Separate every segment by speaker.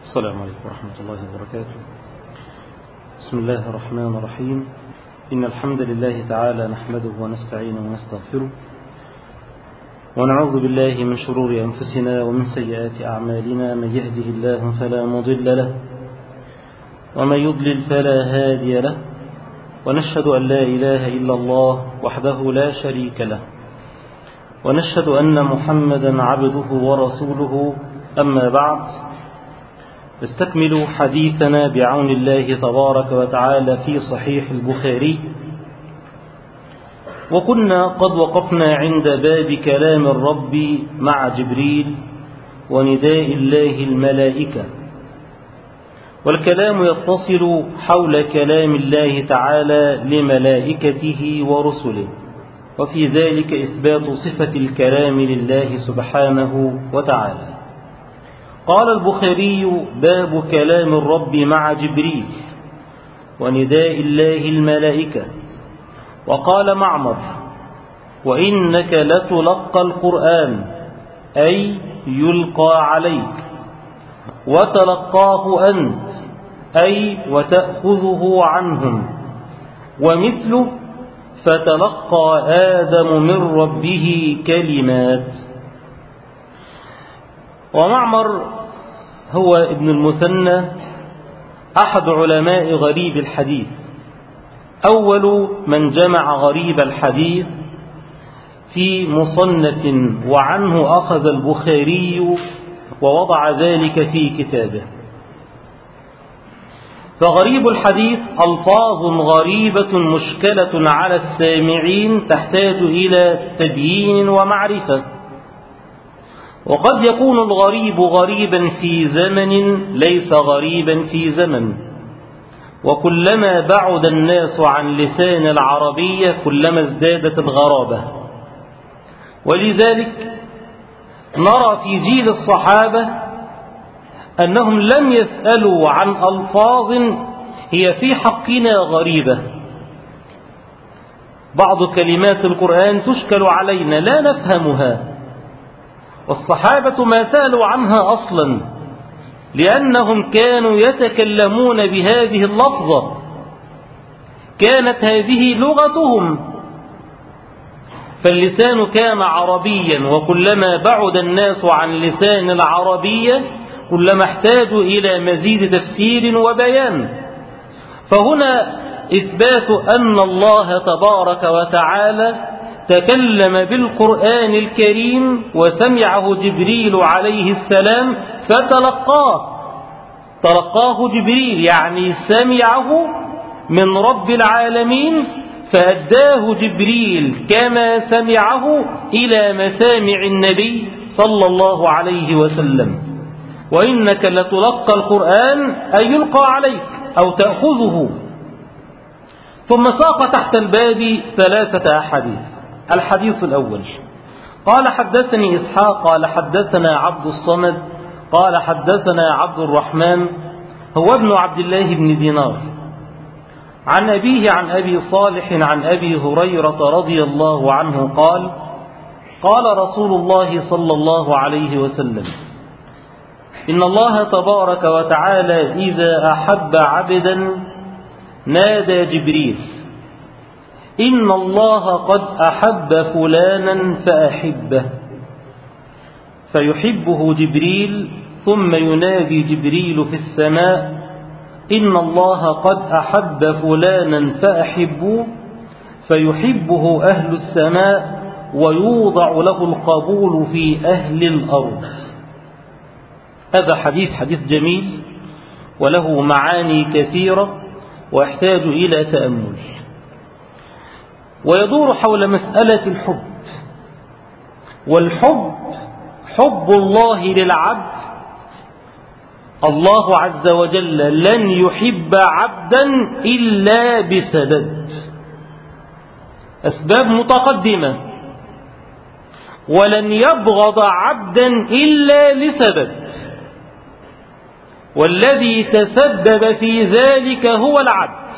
Speaker 1: السلام عليكم ورحمة الله وبركاته بسم الله الرحمن الرحيم إن الحمد لله تعالى نحمده ونستعينه ونستغفره ونعوذ بالله من شرور أنفسنا ومن سيئات أعمالنا من يهده الله فلا مضل له ومن يضلل فلا هادي له ونشهد أن لا إله إلا الله وحده لا شريك له ونشهد أن محمدا عبده ورسوله أما بعد استكمل حديثنا بعون الله تبارك وتعالى في صحيح البخاري وكنا قد وقفنا عند باب كلام الرب مع جبريل ونداء الله الملائكة والكلام يتصل حول كلام الله تعالى لملائكته ورسله وفي ذلك إثبات صفة الكلام لله سبحانه وتعالى قال البخاري باب كلام الرب مع جبريل ونداء الله الملائكة وقال معمر وإنك لتلقى القرآن أي يلقى عليك وتلقاه أنت أي وتأخذه عنهم ومثله فتلقى آدم من ربه كلمات ومعمر هو ابن المثنى أحد علماء غريب الحديث أول من جمع غريب الحديث في مصنف وعنه أخذ البخاري ووضع ذلك في كتابه فغريب الحديث ألفاظ غريبة مشكلة على السامعين تحتاج إلى تبيين ومعرفة وقد يكون الغريب غريبا في زمن ليس غريبا في زمن وكلما بعد الناس عن لسان العربية كلما ازدادت الغرابة ولذلك نرى في جيل الصحابة أنهم لم يسألوا عن ألفاظ هي في حقنا غريبة بعض كلمات القرآن تشكل علينا لا نفهمها والصحابة ما سألوا عنها أصلا لأنهم كانوا يتكلمون بهذه اللفظة كانت هذه لغتهم فاللسان كان عربيا وكلما بعد الناس عن لسان العربية كلما احتاجوا إلى مزيد تفسير وبيان فهنا إثبات أن الله تبارك وتعالى تكلم بالقرآن الكريم وسمعه جبريل عليه السلام فتلقاه تلقاه جبريل يعني سمعه من رب العالمين فأداه جبريل كما سمعه إلى مسامع النبي صلى الله عليه وسلم وإنك لتلقى القرآن أي يلقى عليك أو تأخذه ثم ساق تحت الباب ثلاثة أحاديث الحديث الأول قال حدثني إسحاق قال حدثنا عبد الصمد قال حدثنا عبد الرحمن هو ابن عبد الله بن دينار عن أبيه عن أبي صالح عن أبي هريرة رضي الله عنه قال قال رسول الله صلى الله عليه وسلم إن الله تبارك وتعالى إذا أحب عبدا نادى جبريل إن الله قد أحب فلانا فأحبه فيحبه جبريل ثم ينادي جبريل في السماء إن الله قد أحب فلانا فأحبوه فيحبه أهل السماء ويوضع له القبول في أهل الأرض هذا حديث حديث جميل وله معاني كثيرة ويحتاج إلى تأمل ويدور حول مسألة الحب والحب حب الله للعبد الله عز وجل لن يحب عبدا إلا بسبب أسباب متقدمة ولن يبغض عبدا إلا لسبب والذي تسبب في ذلك هو العبد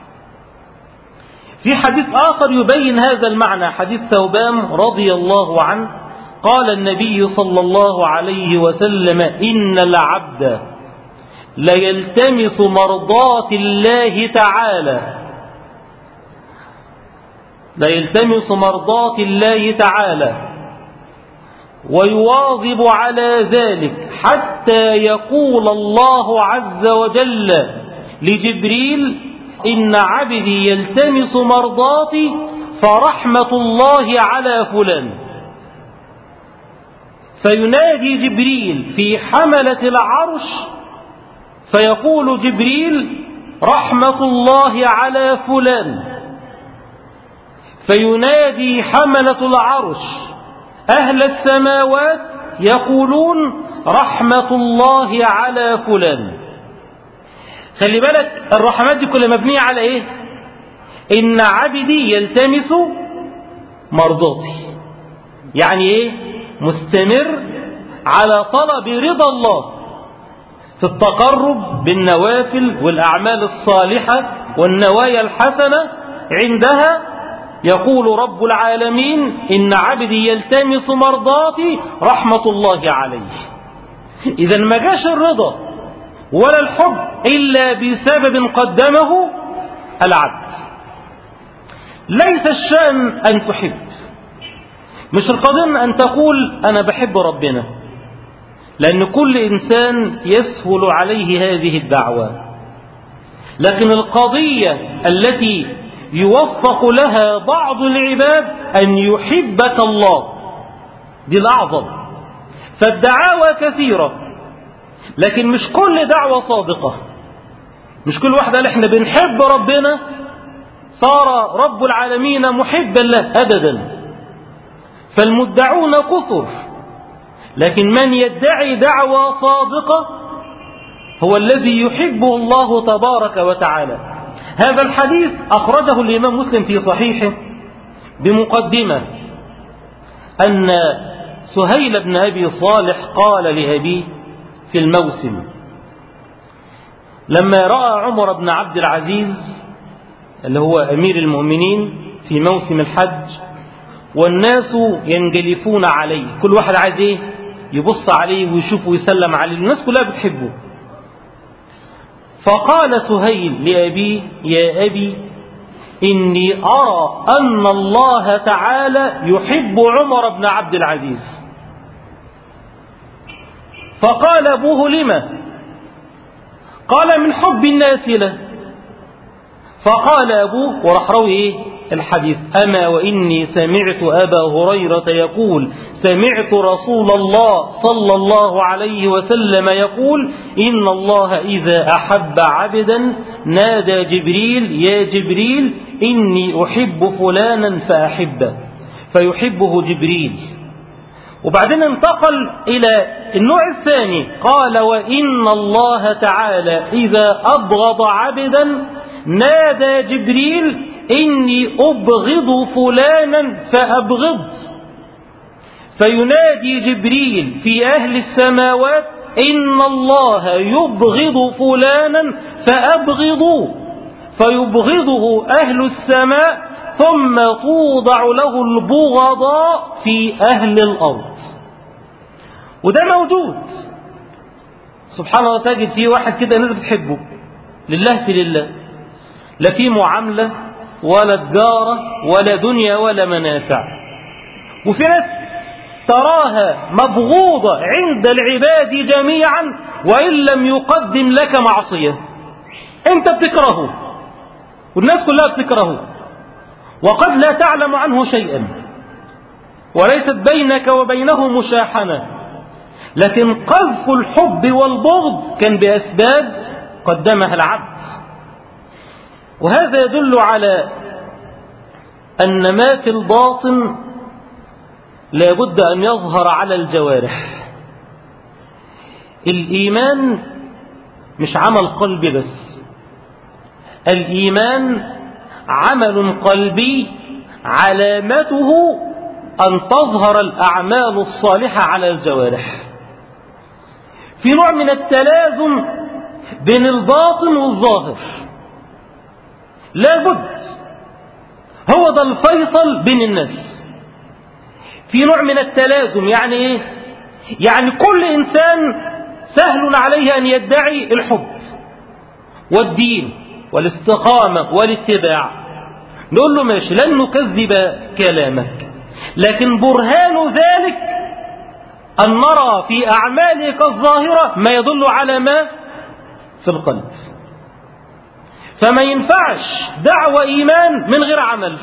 Speaker 1: في حديث آخر يبين هذا المعنى حديث ثوبان رضي الله عنه قال النبي صلى الله عليه وسلم إن العبد ليلتمس مرضات الله تعالى ليلتمس مرضات الله تعالى ويواظب على ذلك حتى يقول الله عز وجل لجبريل إن عبدي يلتمس مرضاتي فرحمة الله على فلان فينادي جبريل في حملة العرش فيقول جبريل رحمة الله على فلان فينادي حملة العرش أهل السماوات يقولون رحمة الله على فلان خلي بالك الرحمات دي كلها مبنية على ايه ان عبدي يلتمس مرضاتي يعني ايه مستمر على طلب رضا الله في التقرب بالنوافل والأعمال الصالحة والنوايا الحسنة عندها يقول رب العالمين إن عبدي يلتمس مرضاتي رحمة الله عليه إذا ما جاش الرضا ولا الحب إلا بسبب قدمه العبد ليس الشأن أن تحب مش القضية أن تقول أنا بحب ربنا لأن كل إنسان يسهل عليه هذه الدعوة لكن القضية التي يوفق لها بعض العباد أن يحبك الله دي الأعظم فالدعاوى كثيرة لكن مش كل دعوة صادقة مش كل واحد قال احنا بنحب ربنا صار رب العالمين محبا له أبدا فالمدعون كثر لكن من يدعي دعوى صادقة هو الذي يحبه الله تبارك وتعالى هذا الحديث أخرجه الإمام مسلم في صحيحه بمقدمة أن سهيل بن أبي صالح قال لأبيه في الموسم لما رأى عمر بن عبد العزيز اللي هو أمير المؤمنين في موسم الحج والناس ينجلفون عليه كل واحد عايز ايه يبص عليه ويشوفه ويسلم عليه الناس كلها بتحبه فقال سهيل لأبيه يا أبي إني أرى أن الله تعالى يحب عمر بن عبد العزيز فقال أبوه لما قال من حب الناس له فقال أبوه وراح روي إيه الحديث أما وإني سمعت أبا هريرة يقول سمعت رسول الله صلى الله عليه وسلم يقول إن الله إذا أحب عبدا نادى جبريل يا جبريل إني أحب فلانا فأحبه فيحبه جبريل وبعدين انتقل إلى النوع الثاني قال وإن الله تعالى إذا أبغض عبدا نادى جبريل إني أبغض فلانا فأبغض فينادي جبريل في أهل السماوات إن الله يبغض فلانا فأبغضوا فيبغضه أهل السماء ثم توضع له البغضاء في أهل الأرض وده موجود سبحان الله تجد فيه واحد كده الناس بتحبه لله في لله لا في معاملة ولا تجارة ولا دنيا ولا منافع وفي ناس تراها مبغوضة عند العباد جميعا وإن لم يقدم لك معصية أنت بتكرهه والناس كلها بتكرهه وقد لا تعلم عنه شيئا وليست بينك وبينه مشاحنة لكن قذف الحب والبغض كان بأسباب قدمها العبد وهذا يدل على أن ما في الباطن لا بد أن يظهر على الجوارح الإيمان مش عمل قلبي بس الإيمان عمل قلبي علامته أن تظهر الأعمال الصالحة على الجوارح في نوع من التلازم بين الباطن والظاهر لابد هو ده الفيصل بين الناس في نوع من التلازم يعني ايه يعني كل انسان سهل عليه أن يدعي الحب والدين والاستقامة والاتباع نقول له ماشي لن نكذب كلامك لكن برهان ذلك أن نرى في أعمالك الظاهرة ما يدل على ما في القلب فما ينفعش دعوة إيمان من غير عمل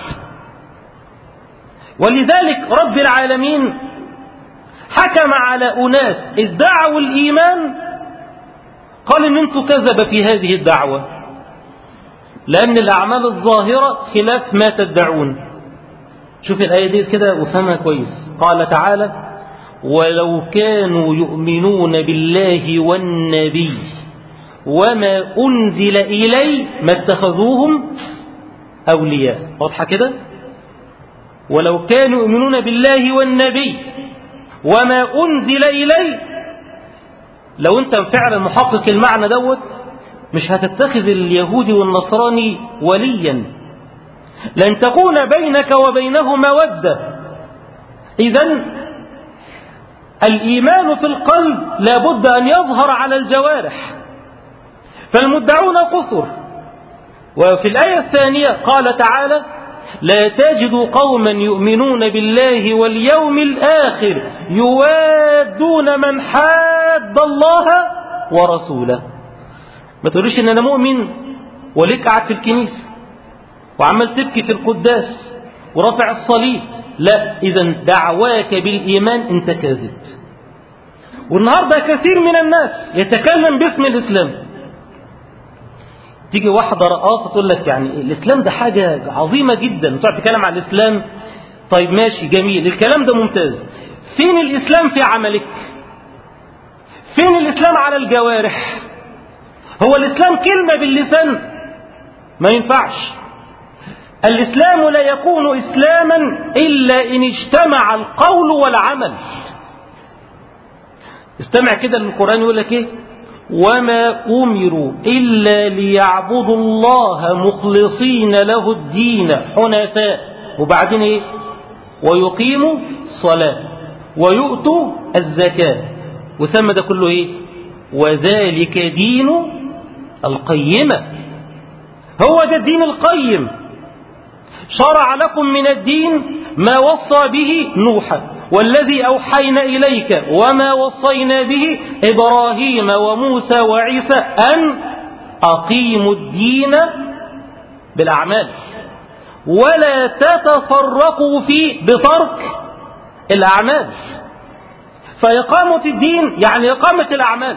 Speaker 1: ولذلك رب العالمين حكم على أناس ادعوا الإيمان قال إن أنتم كذب في هذه الدعوة لأن الأعمال الظاهرة خلاف ما تدعون شوف الآية دي كده وفهمها كويس قال تعالى ولو كانوا يؤمنون بالله والنبي وما أنزل إليه ما اتخذوهم أولياء واضحة كده ولو كانوا يؤمنون بالله والنبي وما أنزل إليه لو أنت فعلا محقق المعنى دوت مش هتتخذ اليهودي والنصراني وليا لن تكون بينك وبينه مودة إذا الإيمان في القلب لابد أن يظهر على الجوارح فالمدعون كثر وفي الآية الثانية قال تعالى لا تجد قوما يؤمنون بالله واليوم الآخر يوادون من حاد الله ورسوله ما تقوليش ان انا مؤمن وليك قاعد في الكنيسة وعمال تبكي في القداس ورافع الصليب لا اذا دعواك بالايمان انت كاذب والنهارده كثير من الناس يتكلم باسم الاسلام تيجي واحدة رقاصة تقول لك يعني الإسلام ده حاجة عظيمة جدا تقعد تتكلم عن الإسلام طيب ماشي جميل الكلام ده ممتاز فين الإسلام في عملك فين الإسلام على الجوارح هو الإسلام كلمة باللسان ما ينفعش الإسلام لا يكون إسلاما إلا إن اجتمع القول والعمل استمع كده للقرآن يقول لك إيه وما أمروا إلا ليعبدوا الله مخلصين له الدين حنفاء وبعدين إيه ويقيموا الصلاة ويؤتوا الزكاة وسمى ده كله إيه وذلك دين القيمة هو ده الدين القيم شرع لكم من الدين ما وصى به نوحا والذي أوحينا إليك وما وصينا به إبراهيم وموسى وعيسى أن أقيموا الدين بالأعمال ولا تتفرقوا فيه بترك الأعمال فإقامة الدين يعني إقامة الأعمال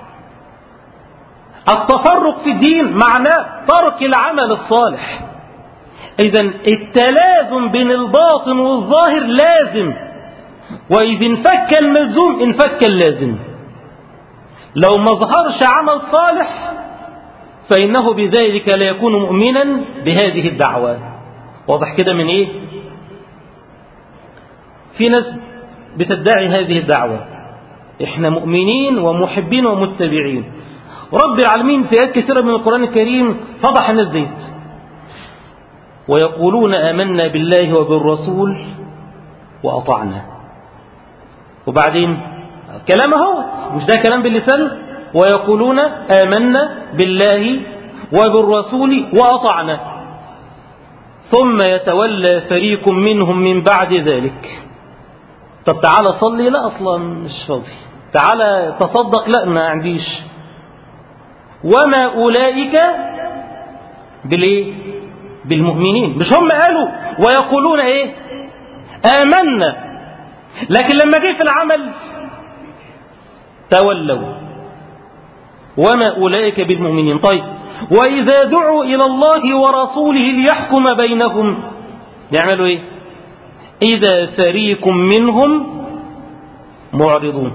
Speaker 1: التفرق في الدين معناه ترك العمل الصالح إذا التلازم بين الباطن والظاهر لازم وإذ انفك الملزوم انفك اللازم لو ما ظهرش عمل صالح فإنه بذلك لا يكون مؤمنا بهذه الدعوة واضح كده من إيه في ناس بتدعي هذه الدعوة إحنا مؤمنين ومحبين ومتبعين رب العالمين في آيات كثيرة من القرآن الكريم فضح الناس ديت ويقولون آمنا بالله وبالرسول وأطعنا وبعدين كلام اهو مش ده كلام باللسان ويقولون آمنا بالله وبالرسول وأطعنا ثم يتولى فريق منهم من بعد ذلك طب تعالى صلي لا أصلا مش فاضي تعالى تصدق لا ما عنديش وما أولئك بالإيه بالمؤمنين مش هم قالوا ويقولون إيه آمنا لكن لما جه في العمل تولوا وما أولئك بالمؤمنين طيب وإذا دعوا إلى الله ورسوله ليحكم بينهم يعملوا إيه إذا فريق منهم معرضون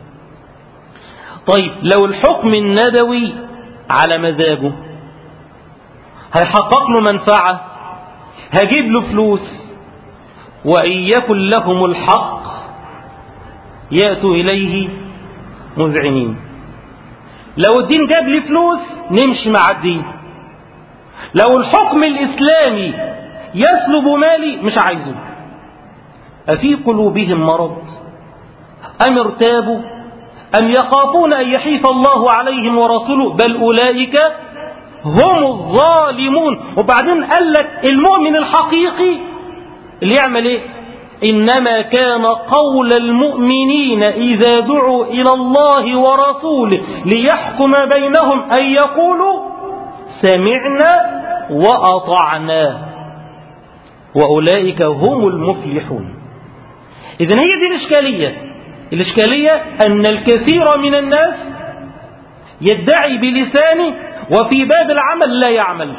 Speaker 1: طيب لو الحكم الندوي على مزاجه هيحقق له منفعة هجيب له فلوس وإن يكن لهم الحق يأتوا إليه مذعنين لو الدين جاب لي فلوس نمشي مع الدين لو الحكم الإسلامي يسلب مالي مش عايزه أفي قلوبهم مرض أم ارتابوا أم يخافون أن يحيف الله عليهم ورسوله بل أولئك هم الظالمون وبعدين قال لك المؤمن الحقيقي اللي يعمل ايه إنما كان قول المؤمنين إذا دعوا إلى الله ورسوله ليحكم بينهم أن يقولوا سمعنا وأطعنا وأولئك هم المفلحون إذن هي دي الإشكالية الإشكالية أن الكثير من الناس يدعي بلسانه وفي باب العمل لا يعمل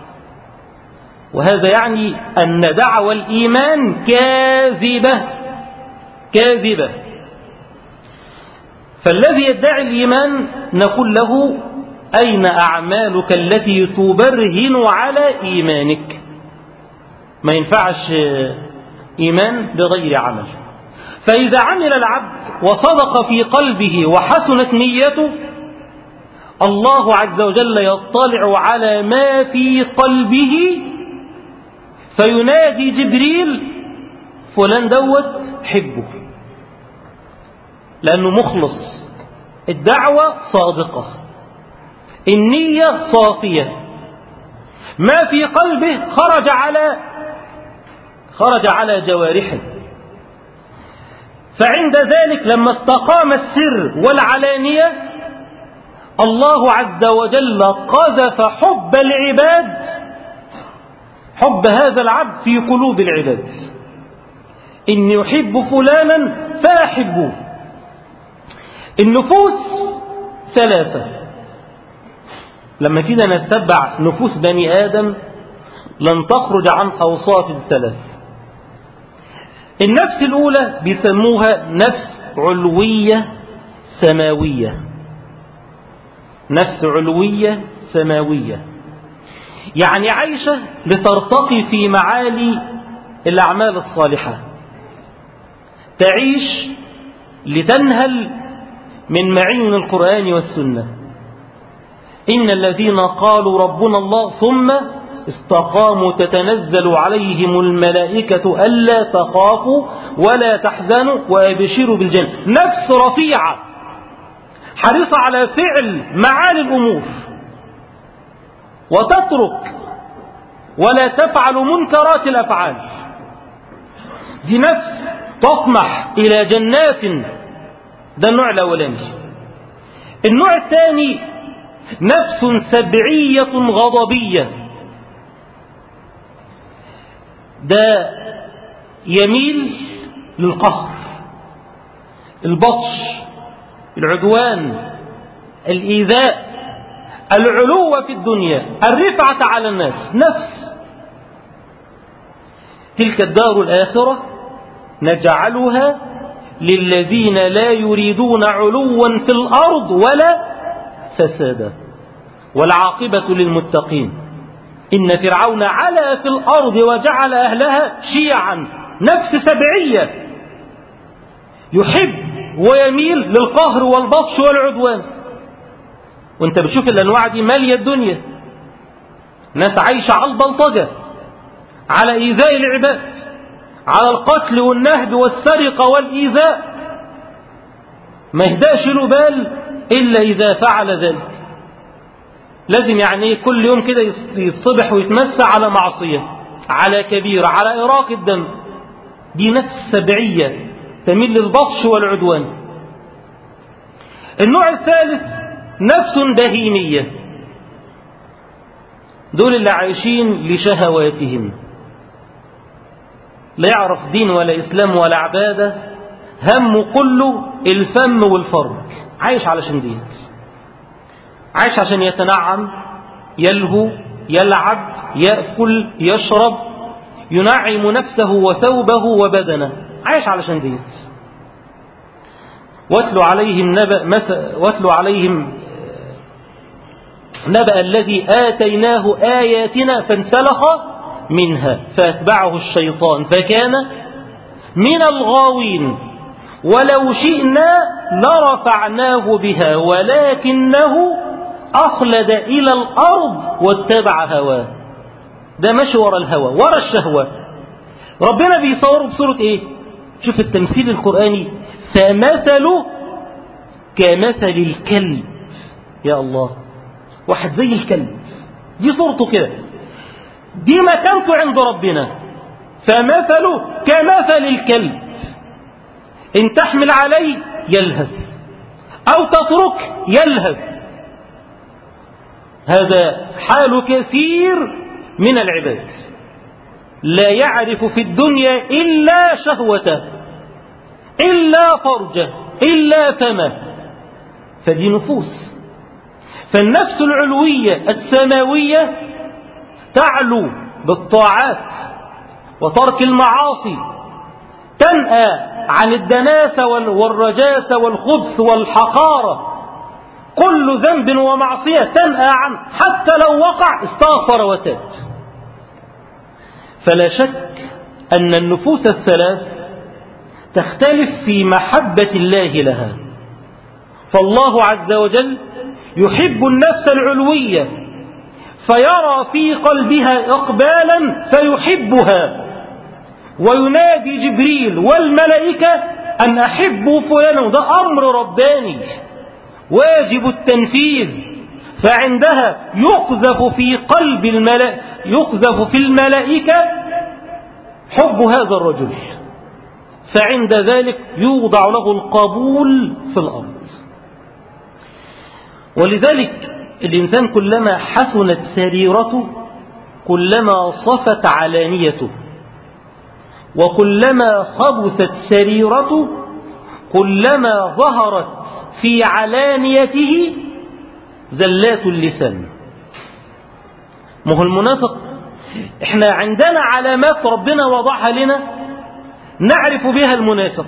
Speaker 1: وهذا يعني أن دعوى الإيمان كاذبة كاذبة فالذي يدعي الإيمان نقول له أين أعمالك التي تبرهن على إيمانك ما ينفعش إيمان بغير عمل فإذا عمل العبد وصدق في قلبه وحسنت نيته الله عز وجل يطلع على ما في قلبه فينادي جبريل فلان دوت حبه لأنه مخلص الدعوة صادقة النية صافية ما في قلبه خرج على خرج على جوارحه فعند ذلك لما استقام السر والعلانية الله عز وجل قذف حب العباد حب هذا العبد في قلوب العباد إني يحب فلانا فأحبه النفوس ثلاثة لما كده نتبع نفوس بني آدم لن تخرج عن أوصاف الثلاث النفس الأولى بيسموها نفس علوية سماوية نفس علوية سماوية يعني عايشة لترتقي في معالي الأعمال الصالحة تعيش لتنهل من معين القرآن والسنة إن الذين قالوا ربنا الله ثم استقاموا تتنزل عليهم الملائكة ألا تخافوا ولا تحزنوا وأبشروا بالجنة نفس رفيعة حريصة على فعل معالي الأمور وتترك ولا تفعل منكرات الأفعال دي نفس تطمح إلى جنات ده النوع الأولاني النوع الثاني نفس سبعية غضبية ده يميل للقهر البطش العدوان الإيذاء العلو في الدنيا الرفعة على الناس نفس تلك الدار الآخرة نجعلها للذين لا يريدون علوا في الأرض ولا فسادا والعاقبة للمتقين إن فرعون علا في الأرض وجعل أهلها شيعا نفس سبعية يحب ويميل للقهر والبطش والعدوان وانت بتشوف الأنواع دي مالية الدنيا ناس عايشة على البلطجة على إيذاء العباد على القتل والنهب والسرقة والإيذاء ما يهدأش له بال إلا إذا فعل ذلك لازم يعني كل يوم كده يصطبح ويتمسى على معصية على كبيرة على إراق الدم دي نفس سبعية تميل للبطش والعدوان النوع الثالث نفس بهيمية دول اللي عايشين لشهواتهم لا يعرف دين ولا إسلام ولا عبادة همه كله الفم والفرج عايش علشان ديت عايش عشان يتنعم يلهو يلعب يأكل يشرب ينعم نفسه وثوبه وبدنه عايش علشان ديت واتلو عليهم نبأ مثل واتلو عليهم نبأ الذي آتيناه آياتنا فانسلخ منها فأتبعه الشيطان فكان من الغاوين ولو شئنا لرفعناه بها ولكنه أخلد إلى الأرض واتبع هواه ده ماشي ورا الهوى ورا الشهوة ربنا بيصوره بصورة ايه شوف التمثيل القرآني فمثله كمثل الكلب يا الله واحد زي الكلب دي صورته كده دي مكانته عند ربنا فمثله كمثل الكلب إن تحمل عليه يلهث أو تترك يلهث هذا حال كثير من العباد لا يعرف في الدنيا إلا شهوته إلا فرجه إلا ثمه فدي نفوس فالنفس العلوية السماوية تعلو بالطاعات وترك المعاصي تنأى عن الدناسة والرجاسة والخبث والحقارة كل ذنب ومعصية تنأى عنه حتى لو وقع استغفر وتاب فلا شك أن النفوس الثلاث تختلف في محبة الله لها فالله عز وجل يحب النفس العلوية فيرى في قلبها إقبالا فيحبها وينادي جبريل والملائكة أن أحبوا فلانا ده أمر رباني واجب التنفيذ فعندها يقذف في قلب الملائكة يقذف في الملائكة حب هذا الرجل فعند ذلك يوضع له القبول في الأرض ولذلك الإنسان كلما حسنت سريرته كلما صفت علانيته وكلما خبثت سريرته كلما ظهرت في علانيته زلات اللسان ما هو المنافق احنا عندنا علامات ربنا وضعها لنا نعرف بها المنافق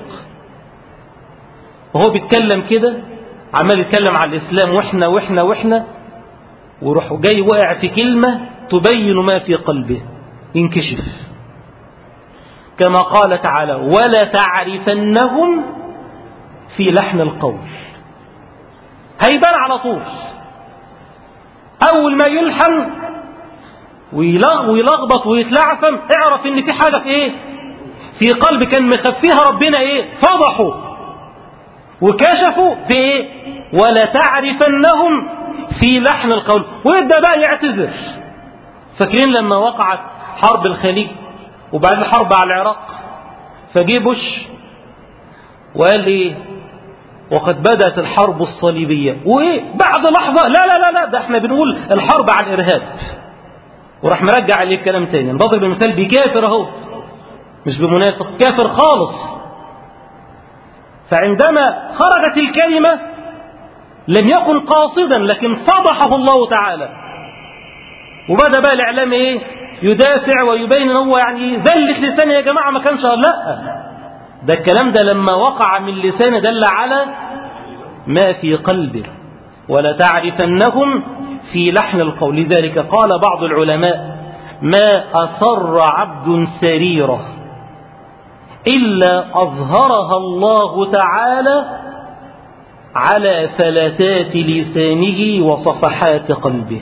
Speaker 1: وهو بيتكلم كده عمال يتكلم على الإسلام وإحنا وإحنا وإحنا ويروح جاي وقع في كلمة تبين ما في قلبه ينكشف كما قال تعالى ولا تعرفنهم في لحن القول هيبان على طول أول ما يلحن ويلخبط ويتلعثم اعرف ان في حاجة في ايه في قلب كان مخفيها ربنا ايه فضحوا وكشفوا في ايه ولا تعرفنهم في لحن القول ويبدأ بقى يعتذر فاكرين لما وقعت حرب الخليج وبعد الحرب على العراق فجي بوش وقال ايه وقد بدأت الحرب الصليبية وايه بعد لحظة لا لا لا لا ده احنا بنقول الحرب على الارهاب وراح مرجع عليه الكلام تاني بضرب المثال بكافر اهو مش بمنافق كافر خالص فعندما خرجت الكلمة لم يكن قاصدا لكن فضحه الله تعالى وبدأ بقى الإعلام إيه يدافع ويبين ان هو يعني ذلت لسانه يا جماعة ما كانش لا ده الكلام ده لما وقع من لسانه دل على ما في قلبه ولا تعرفنهم في لحن القول لذلك قال بعض العلماء ما أسر عبد سريرة إلا أظهرها الله تعالى على فلتات لسانه وصفحات قلبه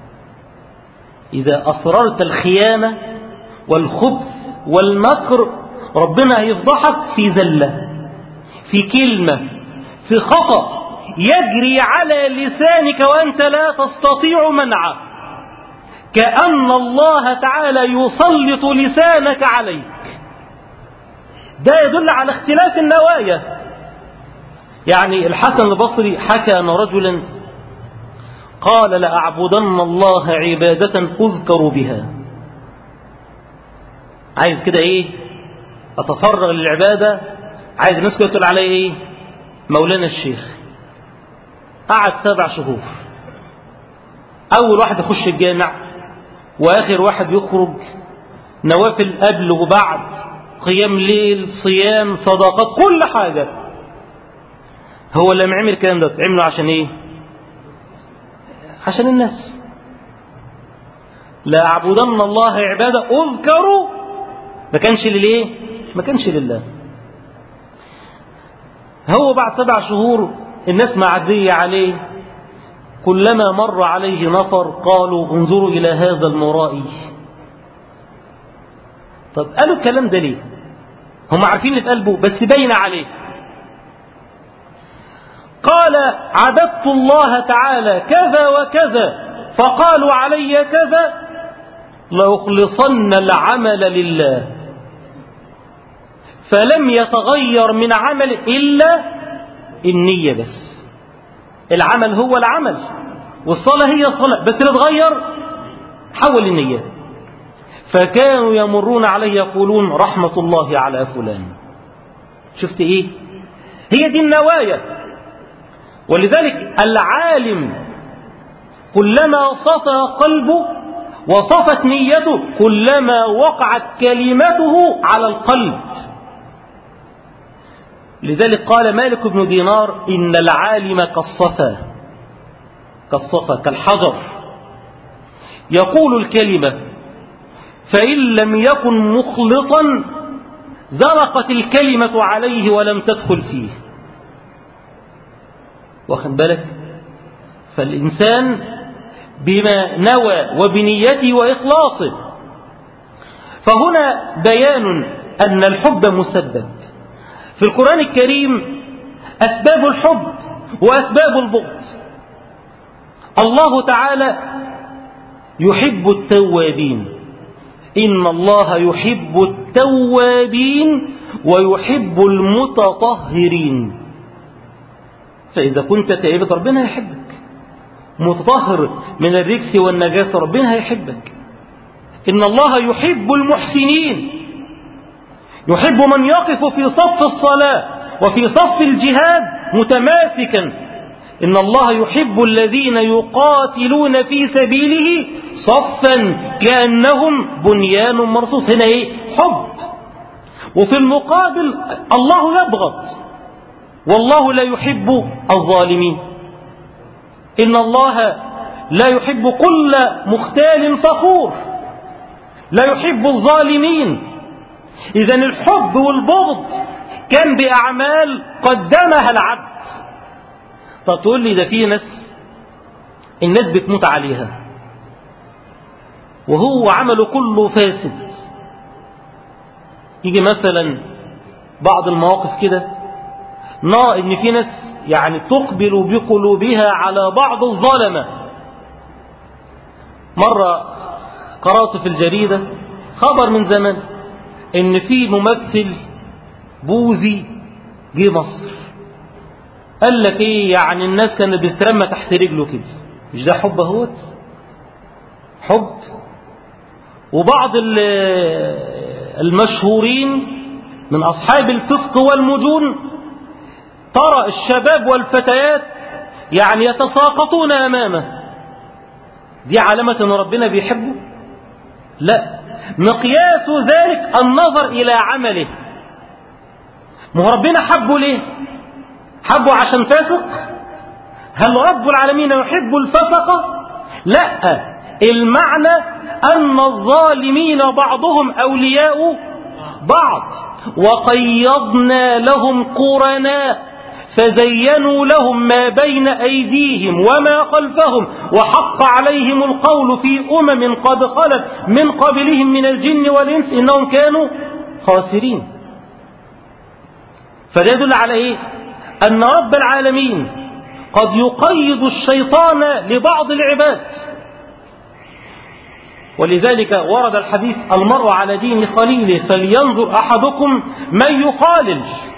Speaker 1: إذا أسررت الخيانة والخبث والمكر ربنا هيفضحك في زلة في كلمة في خطأ يجري على لسانك وأنت لا تستطيع منعه كأن الله تعالى يسلط لسانك عليك ده يدل على اختلاف النوايا يعني الحسن البصري حكى أن رجلا قال لأعبدن الله عبادة أذكر بها عايز كده ايه اتفرغ للعبادة عايز الناس كده تقول عليه ايه مولانا الشيخ قعد سبع شهور اول واحد يخش الجامع واخر واحد يخرج نوافل قبل وبعد قيام ليل صيام صداقات كل حاجة هو لما عمل الكلام ده عمله عشان ايه عشان الناس لا أعبدن الله عبادة أذكروا ما كانش لليه ما كانش لله هو بعد سبع شهور الناس معدية عليه كلما مر عليه نفر قالوا انظروا إلى هذا المرائي طب قالوا الكلام ده ليه هم عارفين اللي في قلبه بس باين عليه قال عبدت الله تعالى كذا وكذا فقالوا علي كذا لأخلصن العمل لله فلم يتغير من عمل إلا النية بس العمل هو العمل والصلاة هي الصلاة بس اللي اتغير حول النية فكانوا يمرون عليه يقولون رحمة الله على فلان شفت ايه هي دي النوايا ولذلك العالم كلما صفى قلبه وصفت نيته كلما وقعت كلمته على القلب لذلك قال مالك بن دينار إن العالم كالصفا كالصفا كالحجر يقول الكلمة فإن لم يكن مخلصا زرقت الكلمة عليه ولم تدخل فيه واخد بالك فالإنسان بما نوى وبنيته وإخلاصه فهنا بيان أن الحب مسبب في القرآن الكريم أسباب الحب وأسباب البغض الله تعالى يحب التوابين إن الله يحب التوابين ويحب المتطهرين فإذا كنت تائبة ربنا يحبك متطهر من الركس والنجاسة ربنا هيحبك إن الله يحب المحسنين يحب من يقف في صف الصلاة وفي صف الجهاد متماسكا إن الله يحب الذين يقاتلون في سبيله صفا كأنهم بنيان مرصوص هنا إيه حب وفي المقابل الله يبغض والله لا يحب الظالمين إن الله لا يحب كل مختال فخور لا يحب الظالمين إذا الحب والبغض كان بأعمال قدمها العبد طب تقول لي ده في ناس الناس بتموت عليها وهو عمله كله فاسد يجي مثلا بعض المواقف كده نا ان في ناس يعني تقبل بقلوبها على بعض الظلمة مرة قرأت في الجريدة خبر من زمان ان في ممثل بوذي جه مصر قال لك ايه يعني الناس كانت بتترمى تحت رجله كده مش ده حب اهوت حب وبعض المشهورين من اصحاب الفسق والمجون ترى الشباب والفتيات يعني يتساقطون امامه دي علامة ان ربنا بيحبه لا مقياس ذلك النظر الى عمله ما هو ربنا حبه ليه حبه عشان فاسق هل رب العالمين يحب الفسق لا المعنى أن الظالمين بعضهم أولياء بعض وقيضنا لهم قرناء فزينوا لهم ما بين أيديهم وما خلفهم وحق عليهم القول في أمم قد خلت من قبلهم من الجن والإنس إنهم كانوا خاسرين فده يدل على إيه أن رب العالمين قد يقيد الشيطان لبعض العباد ولذلك ورد الحديث المرء على دين خليله فلينظر أحدكم من يخالل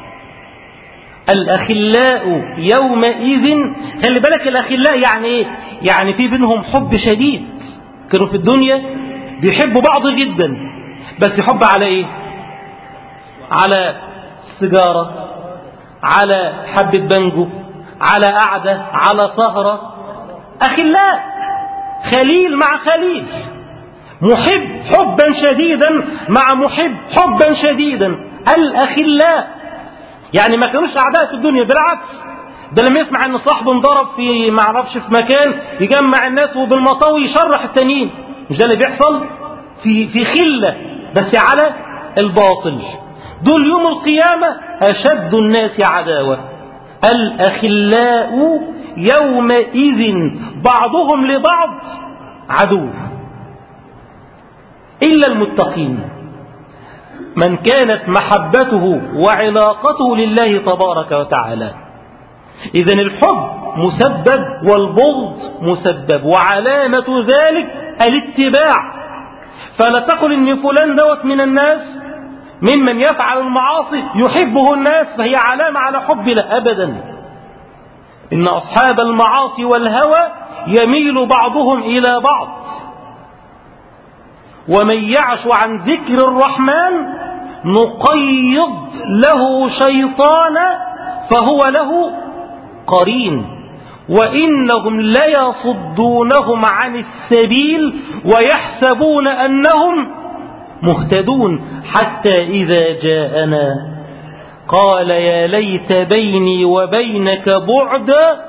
Speaker 1: الأخلاء يومئذ خلي بالك الأخلاء يعني إيه؟ يعني في بينهم حب شديد كانوا في الدنيا بيحبوا بعض جدا بس حب على إيه على السيجارة على حبة بنجو على قعدة على سهرة أخلاء خليل مع خليل محب حبا شديدا مع محب حبا شديدا الأخلاء يعني ما كانوش أعداء في الدنيا بالعكس ده لما يسمع ان صاحبه انضرب في ما اعرفش في مكان يجمع الناس وبالمطاوي يشرح التانيين مش ده اللي بيحصل في في خله بس على الباطل دول يوم القيامه اشد الناس عداوه الاخلاء يومئذ بعضهم لبعض عدو الا المتقين من كانت محبته وعلاقته لله تبارك وتعالى إذا الحب مسبب والبغض مسبب وعلامة ذلك الاتباع فلا تقل إن فلان دوت من الناس ممن يفعل المعاصي يحبه الناس فهي علامة على حب لا أبدا إن أصحاب المعاصي والهوى يميل بعضهم إلى بعض ومن يعش عن ذكر الرحمن نقيض له شيطانا فهو له قرين وإنهم ليصدونهم عن السبيل ويحسبون أنهم مهتدون حتى إذا جاءنا قال يا ليت بيني وبينك بعد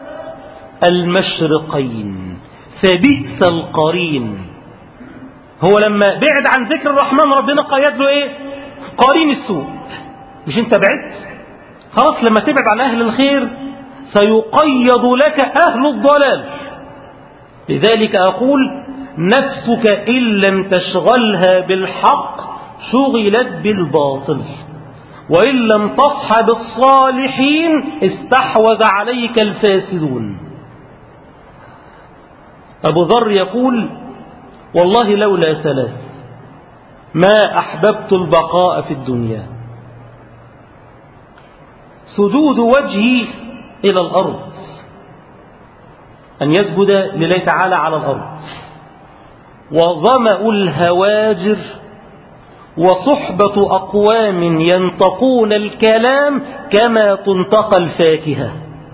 Speaker 1: المشرقين فبئس القرين هو لما بعد عن ذكر الرحمن ربنا قيد له ايه قرين السوء مش انت بعدت خلاص لما تبعد عن اهل الخير سيقيض لك اهل الضلال لذلك اقول نفسك ان لم تشغلها بالحق شغلت بالباطل وان لم تصحب الصالحين استحوذ عليك الفاسدون ابو ذر يقول والله لولا ثلاث ما أحببت البقاء في الدنيا سجود وجهي إلى الأرض أن يسجد لله تعالى على الأرض وظمأ الهواجر وصحبة أقوام ينطقون الكلام كما تنطق الفاكهة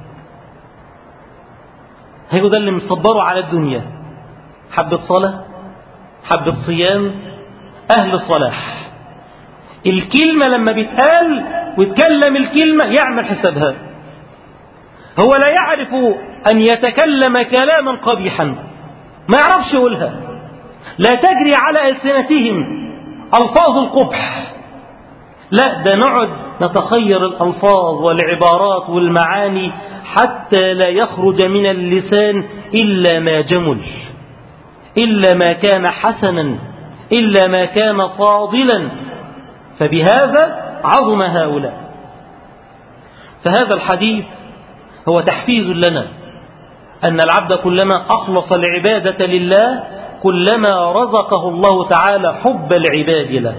Speaker 1: هيو ده اللي مصبره على الدنيا حبة صلاة حبة صيام أهل صلاح الكلمة لما بيتقال ويتكلم الكلمة يعمل حسابها هو لا يعرف أن يتكلم كلاما قبيحا ما يعرفش يقولها لا تجري على ألسنتهم ألفاظ القبح لا ده نقعد نتخير الألفاظ والعبارات والمعاني حتى لا يخرج من اللسان إلا ما جمل إلا ما كان حسنا إلا ما كان فاضلا فبهذا عظم هؤلاء فهذا الحديث هو تحفيز لنا أن العبد كلما أخلص العبادة لله كلما رزقه الله تعالى حب العباد له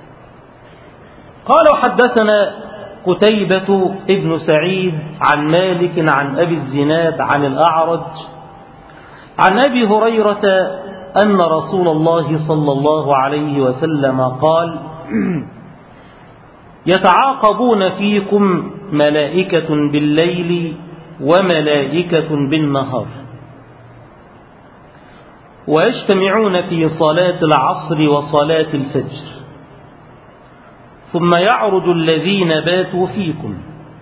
Speaker 1: قال وحدثنا قتيبة ابن سعيد عن مالك عن أبي الزناد عن الأعرج عن أبي هريرة أن رسول الله صلى الله عليه وسلم قال يتعاقبون فيكم ملائكة بالليل وملائكة بالنهار ويجتمعون في صلاة العصر وصلاة الفجر ثم يعرج الذين باتوا فيكم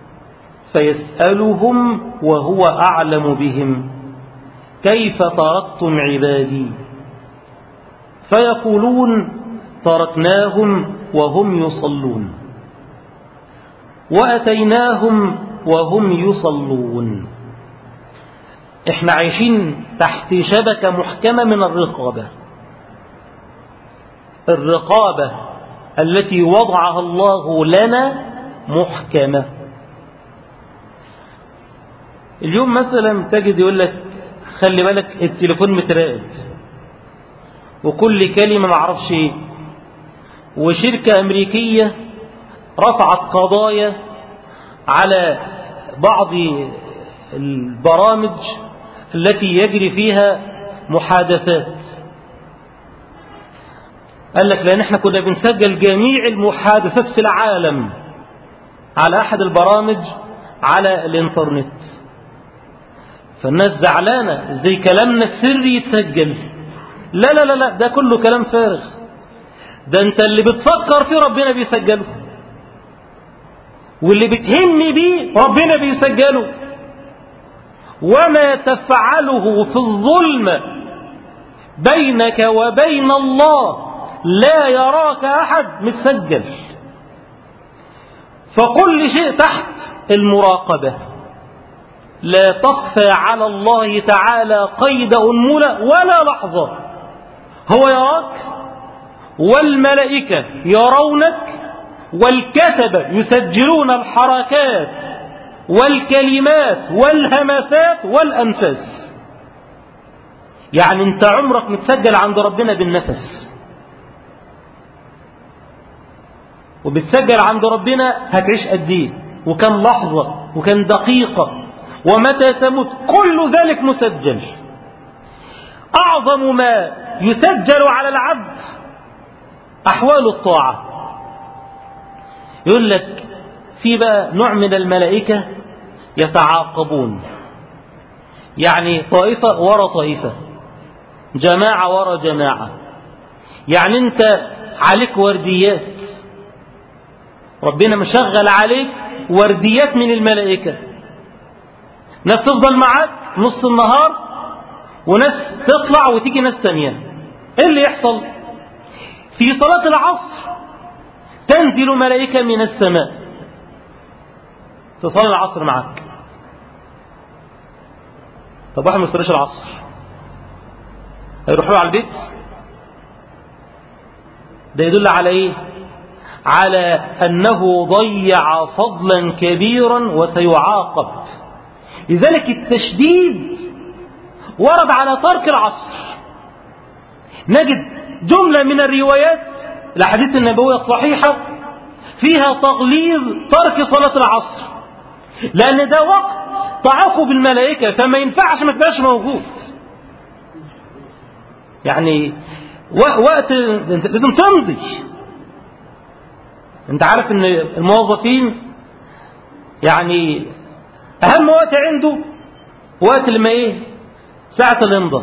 Speaker 1: فيسألهم وهو أعلم بهم كيف تركتم عبادي فيقولون تركناهم وهم يصلون وأتيناهم وهم يصلون احنا عايشين تحت شبكة محكمة من الرقابة الرقابة التي وضعها الله لنا محكمة اليوم مثلا تجد يقول لك خلي بالك التليفون متراقب وكل كلمة معرفش ايه وشركة أمريكية رفعت قضايا على بعض البرامج التي يجري فيها محادثات قال لك لأن احنا كنا بنسجل جميع المحادثات في العالم على أحد البرامج على الإنترنت فالناس زعلانة ازاي كلامنا السري يتسجل لا لا لا لا ده كله كلام فارغ ده انت اللي بتفكر فيه ربنا بيسجله واللي بتهم بيه ربنا بيسجله وما تفعله في الظلم بينك وبين الله لا يراك أحد متسجل فكل شيء تحت المراقبة لا تخفى على الله تعالى قيد أنملة ولا لحظة هو يراك والملائكة يرونك والكتبة يسجلون الحركات والكلمات والهمسات والأنفاس يعني انت عمرك متسجل عند ربنا بالنفس وبتسجل عند ربنا هتعيش قد ايه وكم لحظة وكم دقيقة ومتى تموت كل ذلك مسجل أعظم ما يسجل على العبد أحوال الطاعة يقول لك في بقى نوع من الملائكة يتعاقبون يعني طائفة ورا طائفة جماعة ورا جماعة يعني انت عليك ورديات ربنا مشغل عليك ورديات من الملائكة ناس تفضل معاك نص النهار وناس تطلع وتيجي ناس تانية ايه اللي يحصل في صلاة العصر تنزل ملائكة من السماء تصلي العصر معك طب واحد ما يصليش العصر هيروحوا على البيت ده يدل على ايه على انه ضيع فضلا كبيرا وسيعاقب لذلك التشديد ورد على ترك العصر نجد جملة من الروايات الأحاديث النبوية الصحيحة فيها تغليظ ترك صلاة العصر لأن ده وقت تعاقب الملائكة فما ينفعش ما تبقاش موجود يعني وقت لازم تمضي انت عارف ان الموظفين يعني اهم وقت عنده وقت لما ايه ساعة الامضاء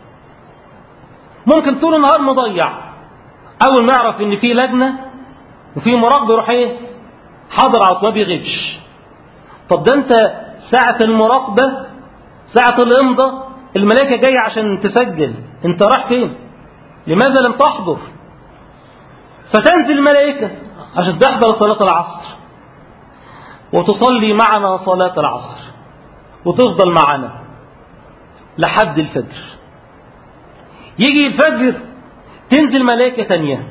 Speaker 1: ممكن طول النهار مضيع اول ما يعرف ان في لجنة وفي مراقبة يروح ايه حاضر على طول ما بيغيبش طب ده انت ساعة المراقبة ساعة الامضاء الملائكة جاية عشان تسجل انت راح فين لماذا لم تحضر فتنزل الملائكة عشان تحضر صلاة العصر وتصلي معنا صلاة العصر وتفضل معنا لحد الفجر يجي الفجر تنزل ملائكة تانية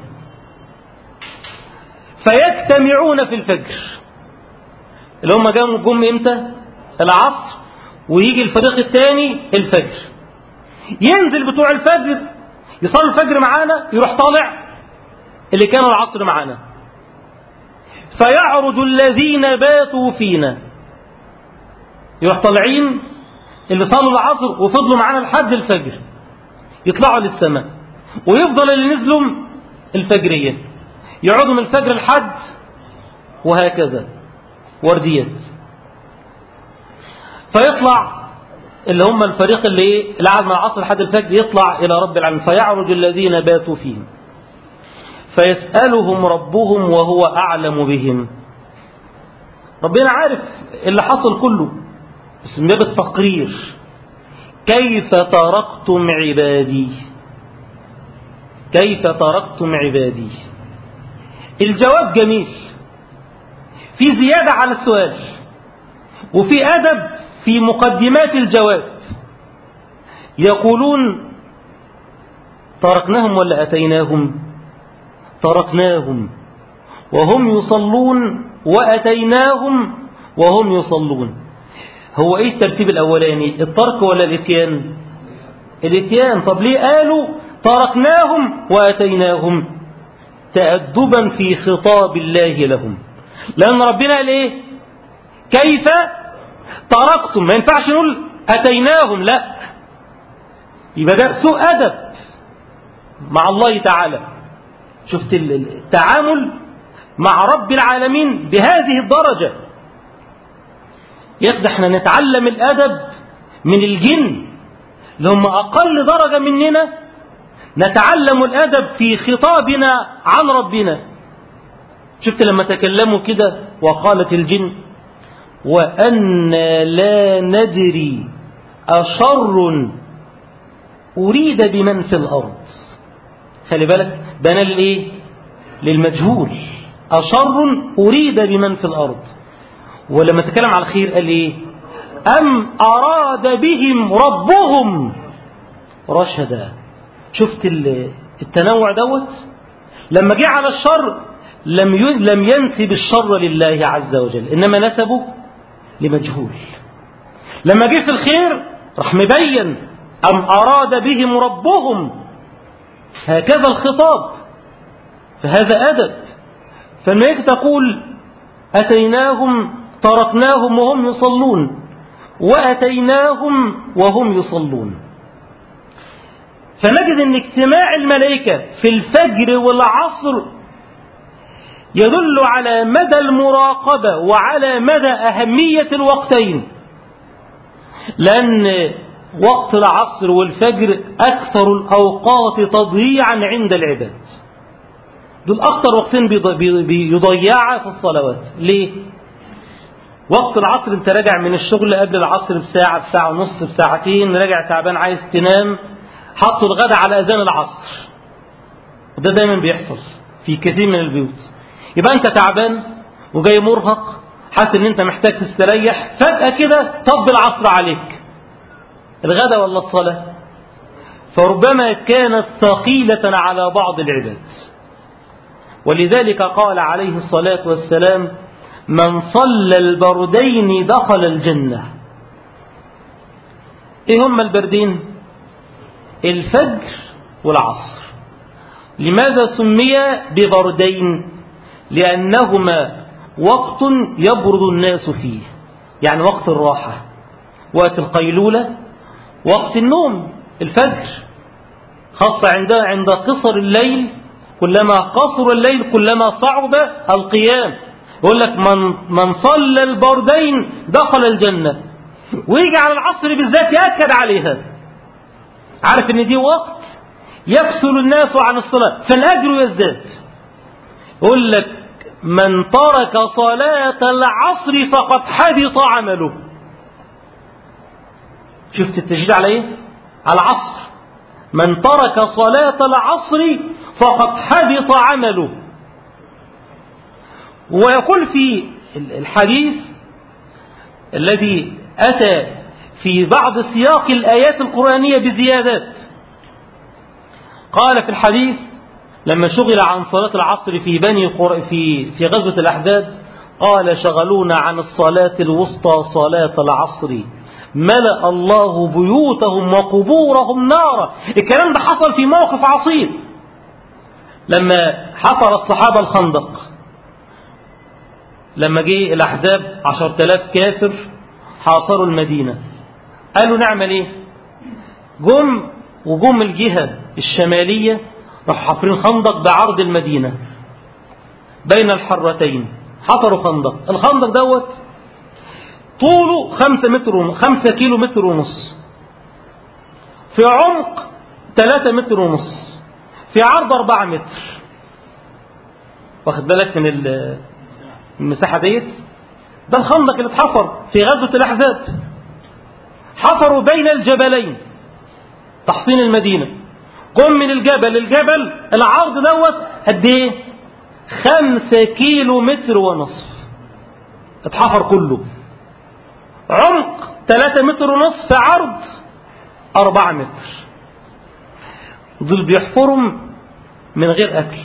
Speaker 1: فيجتمعون في الفجر اللي هم جم جم امتى العصر ويجي الفريق الثاني الفجر ينزل بتوع الفجر يصلوا الفجر معانا يروح طالع اللي كانوا العصر معانا فيعرج الذين باتوا فينا يروح طالعين اللي صلوا العصر وفضلوا معانا لحد الفجر يطلعوا للسماء ويفضل اللي نزلوا الفجرية يقعدوا من الفجر لحد وهكذا ورديات فيطلع اللي هم الفريق اللي ايه اللي قعد مع العصر لحد الفجر يطلع الى رب العالمين فيعرج الذين باتوا فيهم فيسألهم ربهم وهو أعلم بهم ربنا عارف اللي حصل كله بس من باب التقرير كيف تركتم عبادي كيف تركتم عبادي الجواب جميل في زيادة على السؤال وفي أدب في مقدمات الجواب يقولون تركناهم ولا أتيناهم تركناهم وهم يصلون وأتيناهم وهم يصلون هو ايه الترتيب الاولاني الترك ولا الاتيان الاتيان طب ليه قالوا تركناهم واتيناهم تأدبا في خطاب الله لهم لان ربنا قال ايه كيف تركتم ما ينفعش نقول اتيناهم لا يبقى ده سوء ادب مع الله تعالى شفت التعامل مع رب العالمين بهذه الدرجه ياخد احنا نتعلم الأدب من الجن اللي هم أقل درجة مننا نتعلم الأدب في خطابنا عن ربنا شفت لما تكلموا كده وقالت الجن وأنا لا ندري أشر أريد بمن في الأرض خلي بالك بنا للإيه للمجهول أشر أريد بمن في الأرض ولما تكلم على الخير قال ايه أم أراد بهم ربهم رشدا شفت التنوع دوت لما جه على الشر لم لم ينسب الشر لله عز وجل إنما نسبه لمجهول لما جه في الخير راح مبين أم أراد بهم ربهم هكذا الخطاب فهذا أدب فلما تقول أتيناهم تركناهم وهم يصلون وأتيناهم وهم يصلون فنجد أن اجتماع الملائكة في الفجر والعصر يدل على مدى المراقبة وعلى مدى أهمية الوقتين لأن وقت العصر والفجر أكثر الأوقات تضييعا عند العباد دول أكثر وقتين بيضيعها في الصلوات ليه؟ وقت العصر انت راجع من الشغل قبل العصر بساعة بساعة ونص بساعتين راجع تعبان عايز تنام حطوا الغداء على أذان العصر وده دايما بيحصل في كثير من البيوت يبقى انت تعبان وجاي مرهق حاسس ان انت محتاج تستريح فجأة كده طب العصر عليك الغداء ولا الصلاة فربما كانت ثقيلة على بعض العباد ولذلك قال عليه الصلاة والسلام من صلى البردين دخل الجنة ايه هم البردين الفجر والعصر لماذا سمي ببردين لأنهما وقت يبرد الناس فيه يعني وقت الراحة وقت القيلولة وقت النوم الفجر خاصة عند عند قصر الليل كلما قصر الليل كلما صعب القيام يقول لك من من صلى البردين دخل الجنة ويجي على العصر بالذات يأكد عليها عارف ان دي وقت يكسل الناس عن الصلاة فالأجر يزداد يقول لك من ترك صلاة العصر فقد حبط عمله شفت التشديد على ايه على العصر من ترك صلاة العصر فقد حبط عمله ويقول في الحديث الذي أتى في بعض سياق الآيات القرآنية بزيادات قال في الحديث لما شغل عن صلاة العصر في بني قر... في في غزوة الأحزاب قال شغلونا عن الصلاة الوسطى صلاة العصر ملأ الله بيوتهم وقبورهم نارا الكلام ده حصل في موقف عصيب لما حفر الصحابة الخندق لما جه الأحزاب عشر تلاف كافر حاصروا المدينة قالوا نعمل ايه جم وجم الجهة الشمالية راحوا حافرين خندق بعرض المدينة بين الحرتين حفروا خندق الخندق دوت طوله خمسة متر ونص خمسة كيلو متر ونص في عمق ثلاثة متر ونص في عرض أربعة متر واخد بالك من المساحة ديت ده الخندق اللي اتحفر في غزوة الأحزاب حفروا بين الجبلين تحصين المدينة قم من الجبل للجبل العرض دوت قد ايه خمسة كيلو متر ونصف اتحفر كله عمق ثلاثة متر ونصف في عرض أربعة متر دول بيحفرهم من غير أكل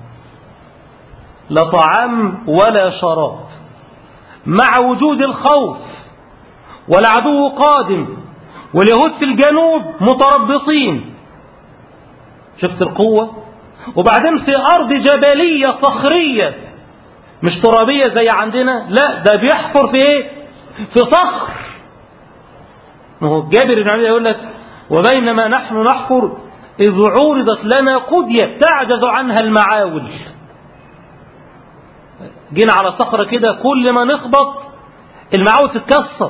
Speaker 1: لا طعام ولا شراب مع وجود الخوف والعدو قادم واليهود في الجنوب متربصين شفت القوة وبعدين في أرض جبلية صخرية مش ترابية زي عندنا لا ده بيحفر في ايه في صخر ما هو جابر بن عبد يقول لك وبينما نحن نحفر إذ عورضت لنا قدية تعجز عنها المعاول جينا على صخرة كده كل ما نخبط المعاول تتكسر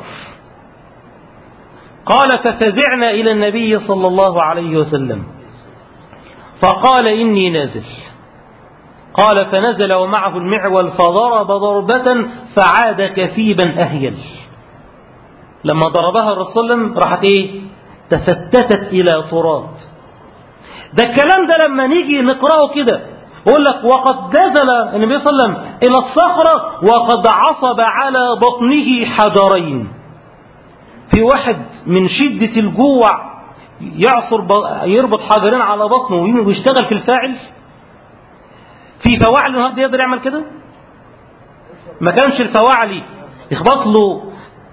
Speaker 1: قال ففزعنا إلى النبي صلى الله عليه وسلم فقال إني نازل قال فنزل ومعه المعول فضرب ضربة فعاد كثيبا أهيل لما ضربها الرسول صلى الله عليه وسلم راحت ايه تفتتت إلى تراب ده الكلام ده لما نيجي نقرأه كده يقول لك وقد نزل النبي صلى الله عليه وسلم إلى الصخرة وقد عصب على بطنه حجرين في واحد من شدة الجوع يعصر يربط حجرين على بطنه ويشتغل في الفاعل في فواعل النهارده يقدر يعمل كده ما كانش الفواعلي يخبط له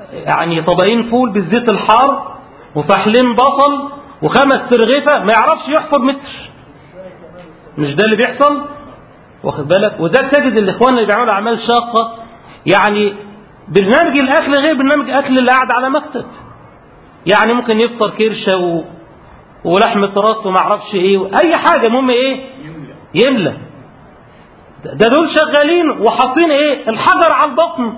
Speaker 1: يعني طبقين فول بالزيت الحار وفحلين بصل وخمس ترغيفة ما يعرفش يحفر متر مش ده اللي بيحصل واخد بالك وذلك تجد الاخوان اللي بيعملوا اعمال شاقة يعني برنامج الاكل غير برنامج الاكل اللي قاعد على مكتب يعني ممكن يفطر كرشة و... ولحمة راس وما اعرفش ايه اي حاجة المهم ايه يملى ده دول شغالين وحاطين ايه الحجر على البطن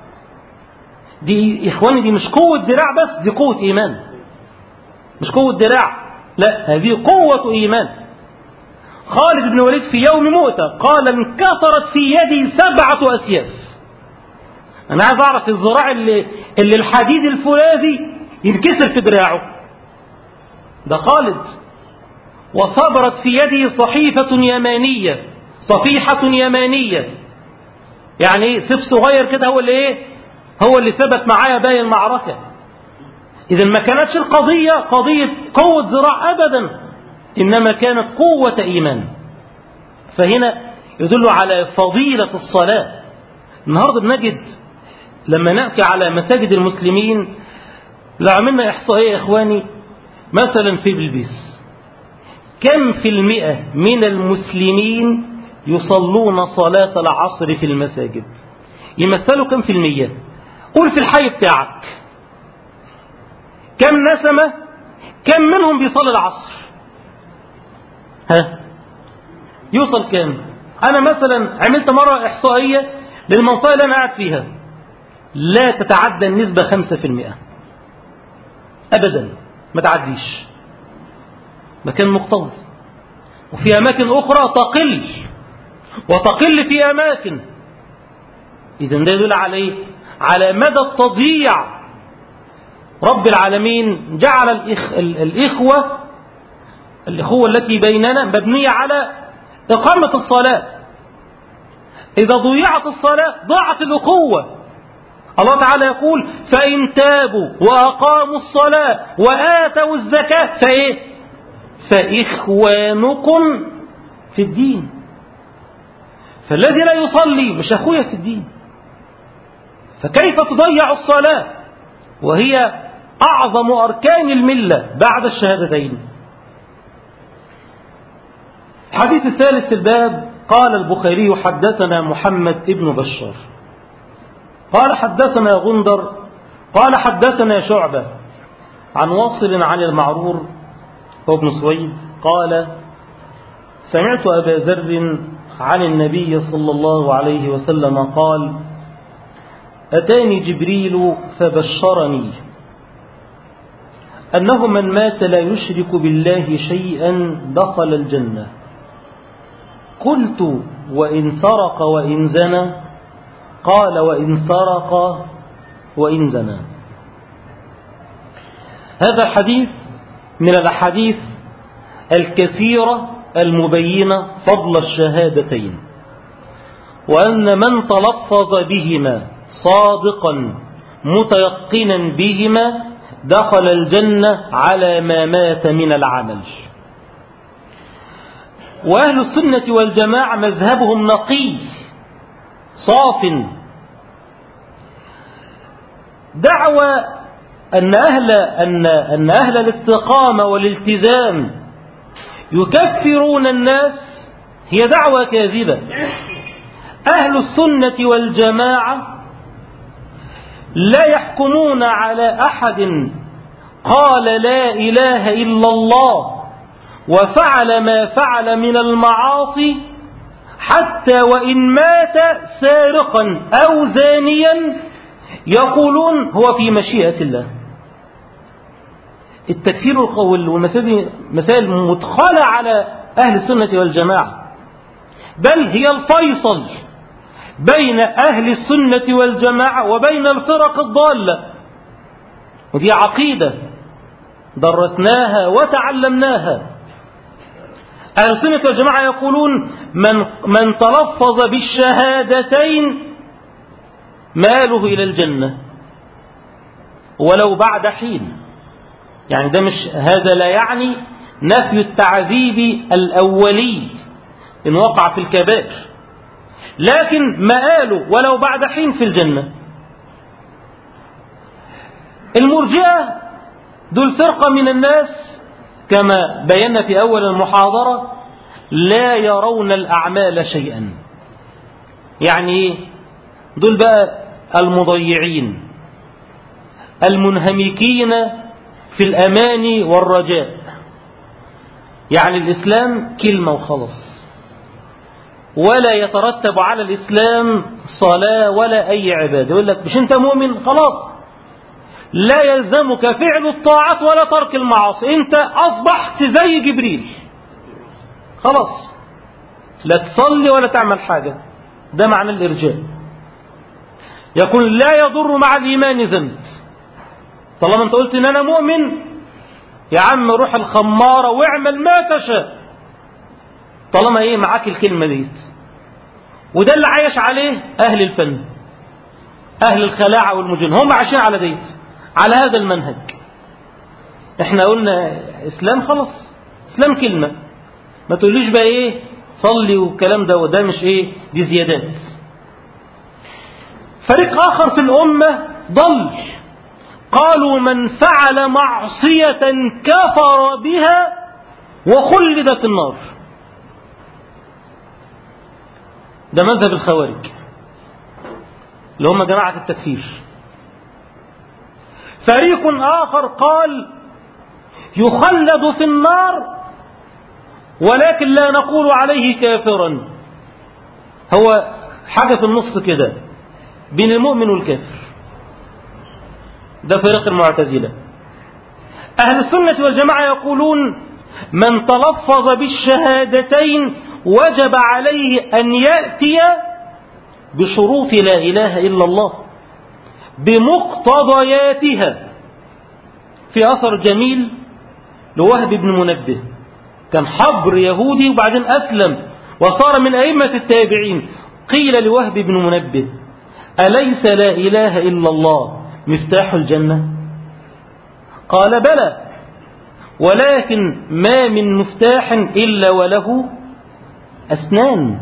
Speaker 1: دي اخواني دي مش قوة دراع بس دي قوة ايمان مش قوة دراع لا هذه قوة ايمان خالد بن وليد في يوم موته قال انكسرت في يدي سبعة اسياف انا عايز اعرف الذراع اللي, اللي الحديد الفولاذي ينكسر في دراعه ده خالد وصبرت في يده صحيفة يمانية صفيحة يمانية يعني ايه سيف صغير كده هو اللي ايه هو اللي ثبت معايا باقي المعركة اذا ما كانتش القضية قضية قوة ذراع ابدا انما كانت قوة ايمان فهنا يدل على فضيلة الصلاة النهاردة بنجد لما نأتي على مساجد المسلمين لو عملنا إحصائية يا إخواني مثلا في بلبيس كم في المئة من المسلمين يصلون صلاة العصر في المساجد يمثلوا كم في المية قول في الحي بتاعك كم نسمة كم منهم بيصلي العصر ها يوصل كم أنا مثلا عملت مرة إحصائية للمنطقة اللي أنا قاعد فيها لا تتعدى النسبة خمسة في المئة أبدا ما تعديش مكان مكتظ وفي أماكن أخرى تقل وتقل في أماكن إذا ده يدل على إيه؟ على مدى التضييع رب العالمين جعل الإخ... الإخوة الإخوة التي بيننا مبنية على إقامة الصلاة إذا ضيعت الصلاة ضاعت الأخوة الله تعالى يقول فإن تابوا وأقاموا الصلاة وآتوا الزكاة فإيه فإخوانكم في الدين فالذي لا يصلي مش أخويا في الدين فكيف تضيع الصلاة وهي أعظم أركان الملة بعد الشهادتين الحديث الثالث في الباب قال البخاري حدثنا محمد ابن بشار قال حدثنا غندر قال حدثنا شعبة عن واصل عن المعرور هو ابن سويد قال سمعت أبا ذر عن النبي صلى الله عليه وسلم قال أتاني جبريل فبشرني أنه من مات لا يشرك بالله شيئا دخل الجنة قلت وإن سرق وإن زنى قال وإن سرق وإن زنى هذا الحديث من الأحاديث الكثيرة المبينة فضل الشهادتين وأن من تلفظ بهما صادقا متيقنا بهما دخل الجنة على ما مات من العمل وأهل السنة والجماعة مذهبهم نقي صاف دعوى أن أهل, أن, أن أهل الاستقامة والالتزام يكفرون الناس هي دعوة كاذبة أهل السنة والجماعة لا يحكمون على أحد قال لا إله إلا الله وفعل ما فعل من المعاصي حتى وإن مات سارقا أو زانيا يقولون هو في مشيئة الله التكفير القول والمسائل مدخلة على أهل السنة والجماعة بل هي الفيصل بين أهل السنة والجماعة وبين الفرق الضالة ودي عقيدة درسناها وتعلمناها أهل السنة والجماعة يقولون من, من تلفظ بالشهادتين ماله إلى الجنة ولو بعد حين يعني ده مش هذا لا يعني نفي التعذيب الأولي إن وقع في الكبائر لكن مآله ولو بعد حين في الجنة المرجئة دول فرقة من الناس كما بينا في أول المحاضرة لا يرون الأعمال شيئا يعني ايه دول بقى المضيعين المنهمكين في الأمان والرجاء يعني الإسلام كلمة وخلص ولا يترتب على الإسلام صلاة ولا أي عبادة يقول لك مش أنت مؤمن خلاص لا يلزمك فعل الطاعات ولا ترك المعاصي أنت أصبحت زي جبريل خلاص لا تصلي ولا تعمل حاجة ده معنى الإرجاء يقول لا يضر مع الإيمان ذنب طالما أنت قلت إن أنا مؤمن يا عم روح الخمارة واعمل ما تشاء طالما ايه معاك الكلمة ديت وده اللي عايش عليه أهل الفن أهل الخلاعة والمجن هم عايشين على ديت على هذا المنهج احنا قلنا إسلام خلاص إسلام كلمة ما تقوليش بقى ايه صلي والكلام ده وده مش ايه دي زيادات فريق آخر في الأمة ضل قالوا من فعل معصية كفر بها وخلد في النار ده مذهب الخوارج اللي هم جماعة التكفير فريق آخر قال يخلد في النار ولكن لا نقول عليه كافرا هو حاجة في النص كده بين المؤمن والكافر ده فريق المعتزلة أهل السنة والجماعة يقولون من تلفظ بالشهادتين وجب عليه أن يأتي بشروط لا إله إلا الله بمقتضياتها في أثر جميل لوهب بن منبه كان حبر يهودي وبعدين أسلم وصار من أئمة التابعين قيل لوهب بن منبه أليس لا إله إلا الله مفتاح الجنة قال بلى ولكن ما من مفتاح إلا وله أسنان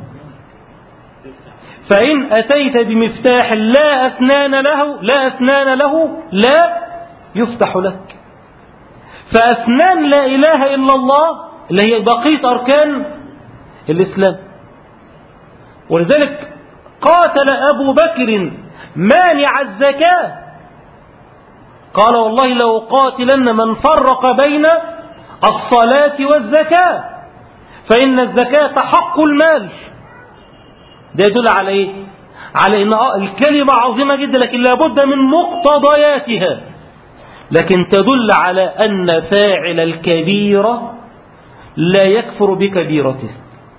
Speaker 1: فإن أتيت بمفتاح لا أسنان له لا أسنان له لا يفتح لك فأسنان لا إله إلا الله اللي هي بقية أركان الإسلام ولذلك قاتل أبو بكر مانع الزكاة قال والله لو قاتلن من فرق بين الصلاة والزكاة فإن الزكاة حق المال ده يدل على إيه على إن الكلمة عظيمة جدا لكن لابد من مقتضياتها لكن تدل على أن فاعل الكبيرة لا يكفر بكبيرته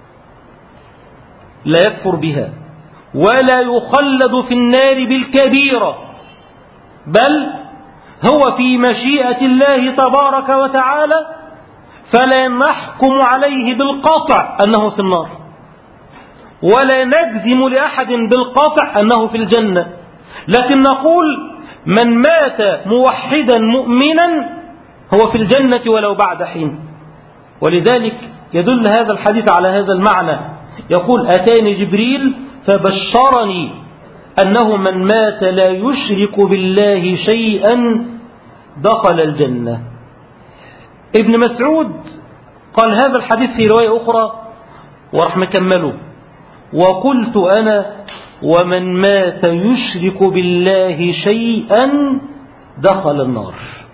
Speaker 1: لا يكفر بها ولا يخلد في النار بالكبيرة بل هو في مشيئة الله تبارك وتعالى فلا نحكم عليه بالقطع أنه في النار ولا نجزم لأحد بالقطع أنه في الجنة لكن نقول من مات موحدا مؤمنا هو في الجنة ولو بعد حين ولذلك يدل هذا الحديث على هذا المعنى يقول أتاني جبريل فبشرني أنه من مات لا يشرك بالله شيئا دخل الجنة ابن مسعود قال هذا الحديث في رواية أخرى وراح مكمله وقلت أنا ومن مات يشرك بالله شيئا دخل النار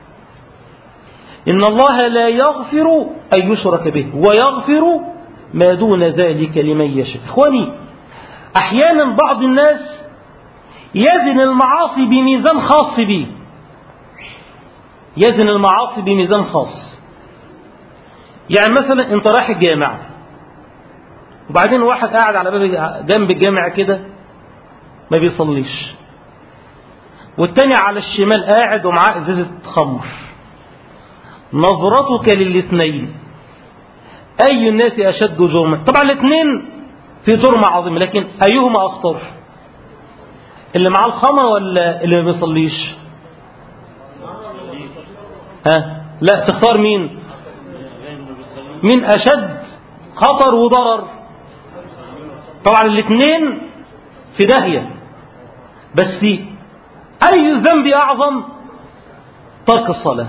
Speaker 1: إن الله لا يغفر أن يشرك به ويغفر ما دون ذلك لمن يشاء إخواني أحيانا بعض الناس يزن المعاصي بميزان خاص به يزن المعاصي بميزان خاص يعني مثلا انت رايح الجامع وبعدين واحد قاعد على باب جنب الجامع كده ما بيصليش والتاني على الشمال قاعد ومعاه ازازه خمر نظرتك للاثنين اي الناس اشد جرما طبعا الاثنين في جرم عظيم لكن ايهما اخطر اللي معاه الخمر ولا اللي ما بيصليش ها لا تختار مين مين أشد خطر وضرر طبعا الاثنين في داهية بس أي ذنب أعظم ترك الصلاة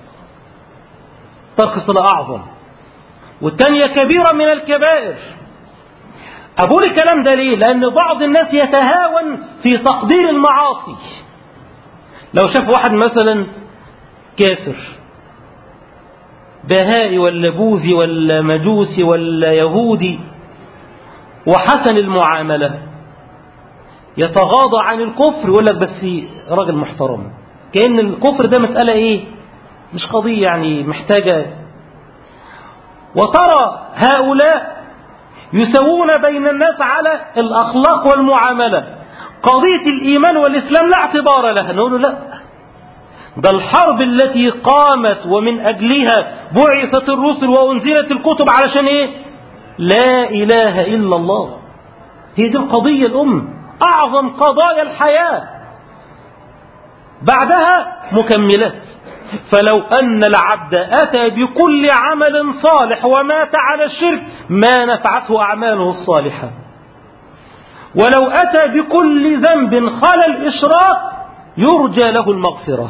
Speaker 1: ترك الصلاة أعظم والثانية كبيرة من الكبائر أقول الكلام ده ليه لأن بعض الناس يتهاون في تقدير المعاصي لو شاف واحد مثلا كافر بهائي ولا بوذي ولا مجوسي ولا يهودي وحسن المعاملة يتغاضى عن الكفر يقول لك بس راجل محترم كأن الكفر ده مسألة ايه مش قضية يعني محتاجة وترى هؤلاء يسوون بين الناس على الأخلاق والمعاملة قضية الإيمان والإسلام لا اعتبار لها نقول لا ده الحرب التي قامت ومن أجلها بعثت الرسل وأنزلت الكتب علشان إيه لا إله إلا الله هي دي القضية الأم أعظم قضايا الحياة بعدها مكملات فلو أن العبد أتى بكل عمل صالح ومات على الشرك ما نفعته أعماله الصالحة ولو أتى بكل ذنب خلا الإشراك يرجى له المغفرة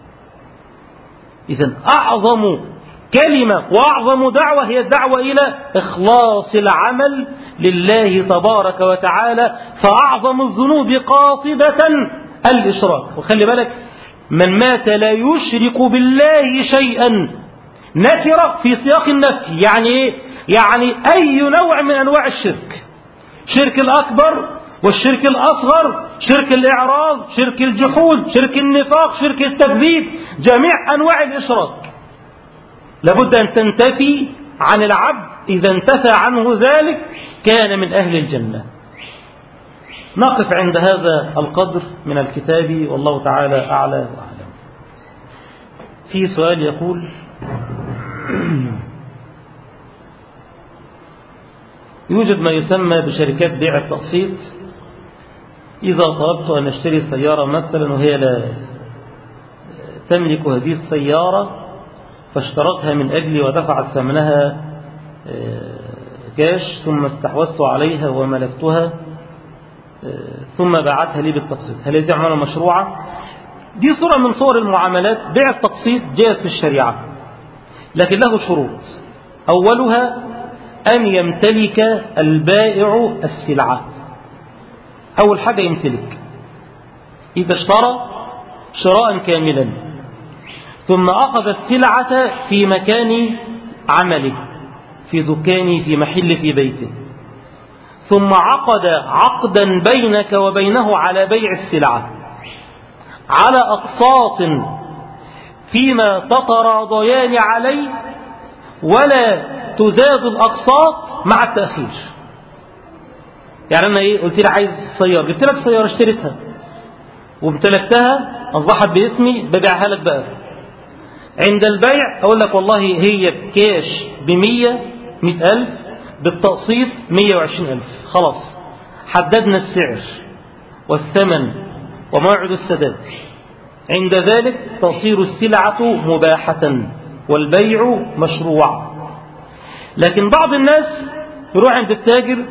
Speaker 1: إذا أعظم كلمة وأعظم دعوة هي الدعوة إلى إخلاص العمل لله تبارك وتعالى فأعظم الذنوب قاطبة الإشراك وخلي بالك من مات لا يشرك بالله شيئا نكرة في سياق النفي يعني إيه؟ يعني أي نوع من أنواع الشرك شرك الأكبر والشرك الأصغر شرك الإعراض شرك الجحود شرك النفاق شرك التكذيب جميع أنواع الإشراك لابد أن تنتفي عن العبد إذا انتفى عنه ذلك كان من أهل الجنة نقف عند هذا القدر من الكتاب والله تعالى أعلى وأعلم في سؤال يقول يوجد ما يسمى بشركات بيع التقسيط إذا طلبت أن أشتري سيارة مثلا وهي لا تملك هذه السيارة فاشترتها من أجلي ودفعت ثمنها كاش ثم استحوذت عليها وملكتها ثم باعتها لي بالتقسيط هل هذه عملة مشروعة دي صورة من صور المعاملات بيع التقسيط جاءت في الشريعة لكن له شروط أولها أن يمتلك البائع السلعة أول حاجة يمتلك إذا اشترى شراء كاملا ثم أخذ السلعة في مكان عمله في دكانه في محل في بيته ثم عقد عقدا بينك وبينه على بيع السلعة على أقساط فيما تتراضيان عليه ولا تزاد الأقساط مع التأخير يعني أنا إيه قلت لي عايز سيارة جبت لك سيارة اشتريتها وامتلكتها أصبحت باسمي ببيعها لك بقى عند البيع أقول لك والله هي بكاش بمية مئة ألف بالتقسيط مية وعشرين ألف خلاص حددنا السعر والثمن وموعد السداد عند ذلك تصير السلعة مباحة والبيع مشروع لكن بعض الناس يروح عند التاجر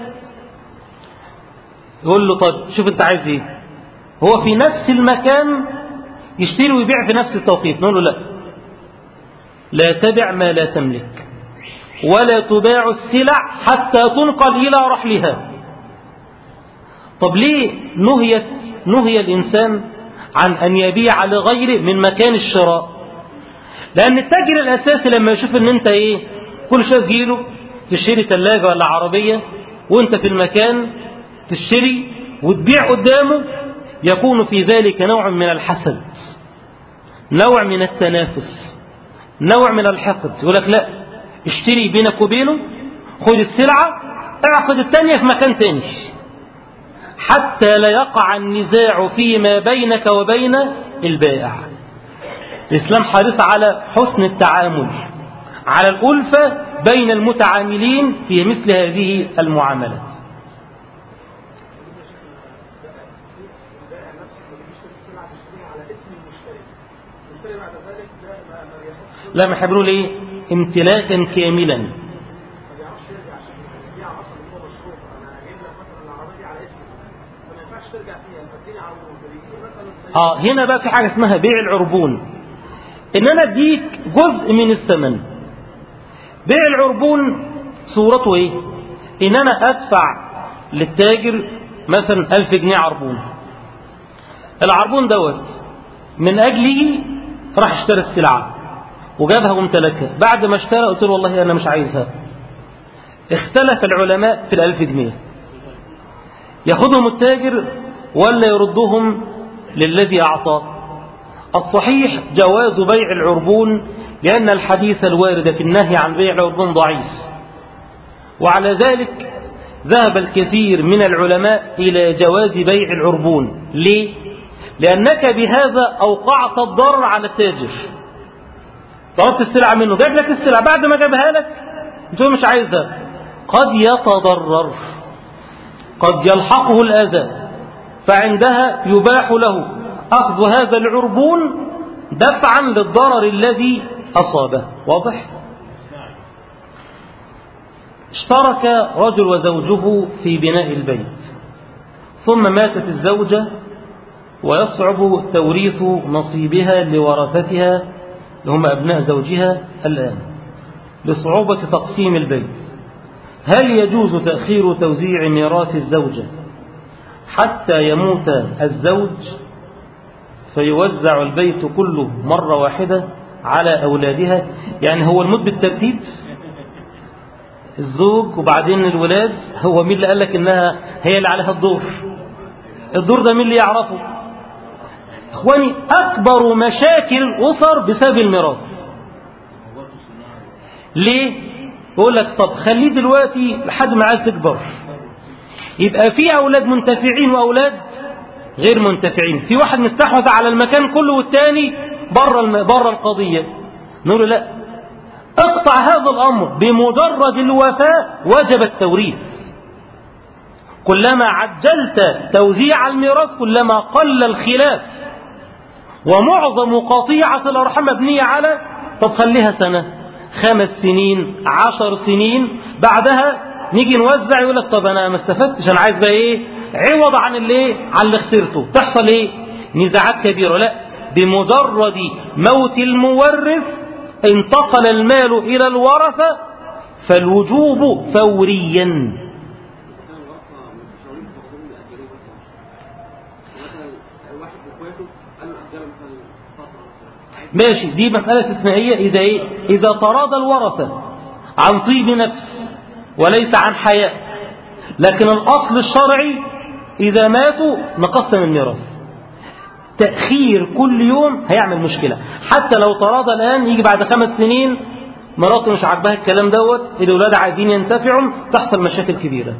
Speaker 1: يقول له طب شوف انت عايز ايه هو في نفس المكان يشتري ويبيع في نفس التوقيت نقول له لا لا تبع ما لا تملك ولا تباع السلع حتى تنقل إلى رحلها طب ليه نهيت نهي الإنسان عن أن يبيع لغيره من مكان الشراء لأن التاجر الأساسي لما يشوف أن أنت إيه كل شوية تجيله تشتري ثلاجة ولا عربية وأنت في المكان تشتري وتبيع قدامه يكون في ذلك نوع من الحسد نوع من التنافس نوع من الحقد يقول لك لا اشتري بينك وبينه خد السلعة اعقد الثانية في مكان تاني حتى لا يقع النزاع فيما بينك وبين البائع الإسلام حريص على حسن التعامل على الألفة بين المتعاملين في مثل هذه المعاملات لا ما حبروا ليه امتلاكا كاملا اه هنا بقى في حاجة اسمها بيع العربون ان انا اديك جزء من الثمن بيع العربون صورته ايه ان انا ادفع للتاجر مثلا ألف جنيه عربون العربون دوت من أجله راح اشترى السلعة وجابها وامتلكها بعد ما اشترى قلت له والله أنا مش عايزها اختلف العلماء في الألف جنيه ياخدهم التاجر ولا يردهم للذي أعطاه الصحيح جواز بيع العربون لأن الحديث الوارد في النهي عن بيع العربون ضعيف وعلى ذلك ذهب الكثير من العلماء إلى جواز بيع العربون ليه؟ لأنك بهذا أوقعت الضرر على التاجر طلبت السلعة منه جاب لك السلعة بعد ما جابها لك انت مش عايزها قد يتضرر قد يلحقه الأذى فعندها يباح له أخذ هذا العربون دفعا للضرر الذي أصابه واضح؟ اشترك رجل وزوجه في بناء البيت ثم ماتت الزوجة ويصعب توريث نصيبها لورثتها هم أبناء زوجها الآن لصعوبة تقسيم البيت هل يجوز تأخير توزيع ميراث الزوجة حتى يموت الزوج فيوزع البيت كله مرة واحدة على أولادها يعني هو المد بالترتيب الزوج وبعدين الولاد هو مين اللي قال لك انها هي اللي عليها الدور الدور ده مين اللي يعرفه اخواني اكبر مشاكل الاسر بسبب الميراث ليه بقول لك طب خليه دلوقتي لحد ما عايز تكبر يبقى في اولاد منتفعين واولاد غير منتفعين في واحد مستحوذ على المكان كله والتاني بره بره القضيه نقول له لا اقطع هذا الأمر بمجرد الوفاء وجب التوريث كلما عجلت توزيع الميراث كلما قل الخلاف ومعظم قطيعة الأرحام مبنية على طب خليها سنة خمس سنين عشر سنين بعدها نيجي نوزع يقول لك طب أنا ما استفدتش أنا عايز بقى إيه عوض عن اللي إيه عن اللي خسرته تحصل إيه نزاعات كبيرة لا بمجرد موت المورث انتقل المال إلى الورثة فالوجوب فوريا ماشي دي مسألة استثنائية إذا إيه؟ إذا تراضى الورثة عن طيب نفس وليس عن حياء لكن الأصل الشرعي إذا ماتوا نقسم الميراث تأخير كل يوم هيعمل مشكلة حتى لو تراضى الآن يجي بعد خمس سنين مراته مش عاجباها الكلام دوت الأولاد عايزين ينتفعوا تحصل مشاكل كبيرة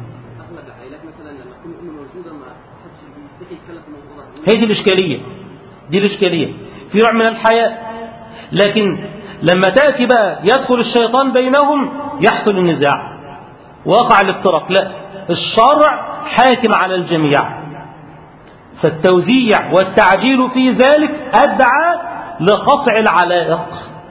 Speaker 1: هي دي الإشكالية دي الإشكالية في نوع من الحياء لكن لما تأتي بقى يدخل الشيطان بينهم يحصل النزاع وقع الافتراق لا الشرع حاكم على الجميع فالتوزيع والتعجيل في ذلك أدعى لقطع العلائق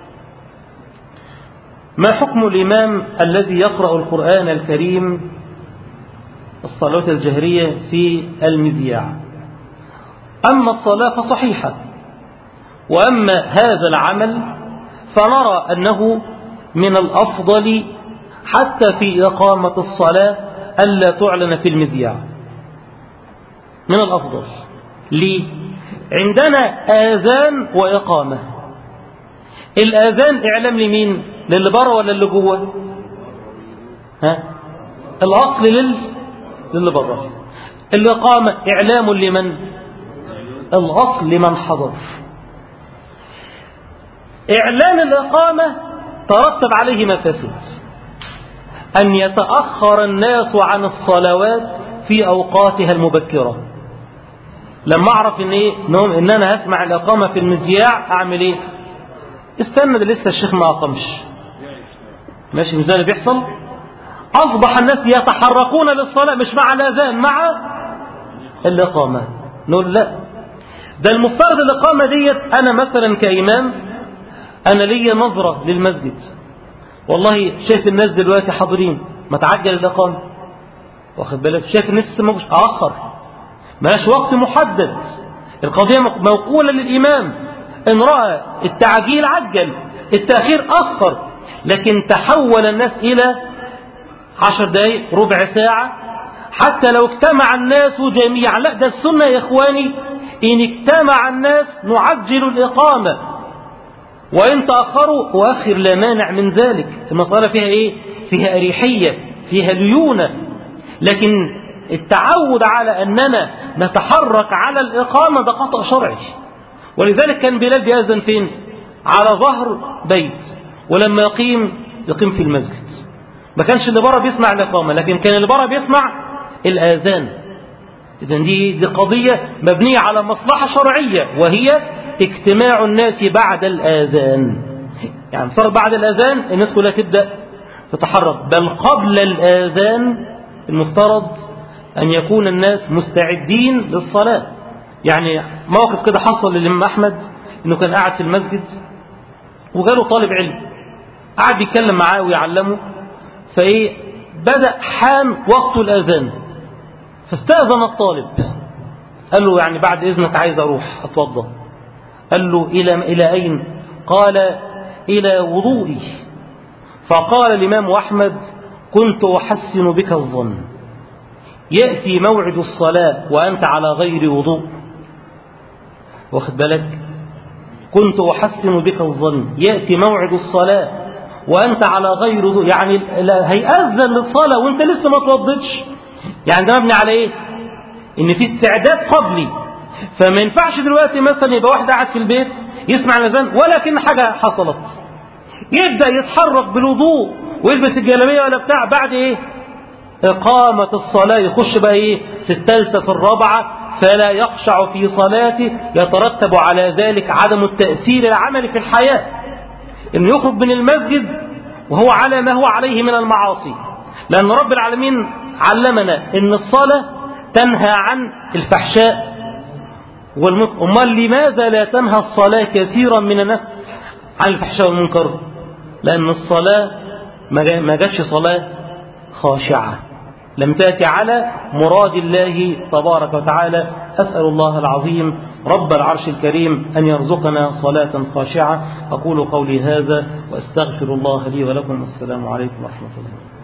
Speaker 1: ما حكم الإمام الذي يقرأ القرآن الكريم الصلاة الجهرية في المذياع أما الصلاة فصحيحة وأما هذا العمل فنرى أنه من الأفضل حتى في إقامة الصلاة ألا تعلن في المذياع من الأفضل ليه عندنا آذان وإقامة الآذان إعلام لمين للي بره ولا اللي جوه ها الأصل لل للي بره الإقامة إعلام لمن الأصل لمن حضر إعلان الإقامة ترتب عليه مفاسد أن يتأخر الناس عن الصلوات في أوقاتها المبكرة لما أعرف إن, إيه؟ إن أنا هسمع الإقامة في المذياع أعمل إيه استنى ده لسه الشيخ ما أقامش ماشي مش ده اللي بيحصل أصبح الناس يتحركون للصلاة مش مع الأذان مع الإقامة نقول لا ده المفترض الإقامة ديت أنا مثلا كإمام أنا ليا نظرة للمسجد والله شايف الناس دلوقتي حاضرين ما تعجل الإقامة واخد بالك شايف الناس لسه موجود أأخر ملاش وقت محدد القضية موقولة للإمام إن رأى التعجيل عجل التأخير أخر لكن تحول الناس إلى عشر دقائق ربع ساعة حتى لو اجتمع الناس جميعا لا ده السنة يا إخواني إن اجتمع الناس نعجل الإقامة وإن تأخروا أؤخر لا مانع من ذلك المسألة فيها إيه فيها أريحية فيها ليونة لكن التعود على أننا نتحرك على الإقامة ده خطأ شرعي ولذلك كان بلال بيأذن فين على ظهر بيت ولما يقيم يقيم في المسجد ما كانش اللي بره بيسمع الإقامة لكن كان اللي بره بيسمع الآذان إذا دي, دي قضية مبنية على مصلحة شرعية وهي اجتماع الناس بعد الآذان يعني صار بعد الآذان الناس كلها تبدأ تتحرك بل قبل الآذان المفترض أن يكون الناس مستعدين للصلاة يعني موقف كده حصل للإمام أحمد إنه كان قاعد في المسجد وجاله طالب علم قعد يتكلم معاه ويعلمه فإيه بدأ حان وقت الأذان فاستأذن الطالب قال له يعني بعد إذنك عايز أروح أتوضى قال له إلى, إلى أين قال إلى وضوئي فقال الإمام أحمد كنت أحسن بك الظن يأتي موعد الصلاة وأنت على غير وضوء واخد بالك كنت أحسن بك الظن يأتي موعد الصلاة وأنت على غير وضوء يعني لا هيأذن للصلاة وأنت لسه ما توضتش يعني ده مبني على إيه إن في استعداد قبلي فما ينفعش دلوقتي مثلا يبقى واحد قاعد في البيت يسمع الأذان ولكن حاجة حصلت يبدأ يتحرك بالوضوء ويلبس الجلابية ولا بتاع بعد إيه إقامة الصلاة يخش بقى إيه في الثالثة في الرابعة فلا يخشع في صلاته يترتب على ذلك عدم التأثير العملي في الحياة إنه يخرج من المسجد وهو على ما هو عليه من المعاصي لأن رب العالمين علمنا إن الصلاة تنهى عن الفحشاء والمنكر أمال لماذا لا تنهى الصلاة كثيرا من الناس عن الفحشاء والمنكر لأن الصلاة ما جاتش صلاة خاشعة لم تأتي على مراد الله تبارك وتعالى أسأل الله العظيم رب العرش الكريم أن يرزقنا صلاة خاشعة أقول قولي هذا وأستغفر الله لي ولكم والسلام عليكم ورحمة الله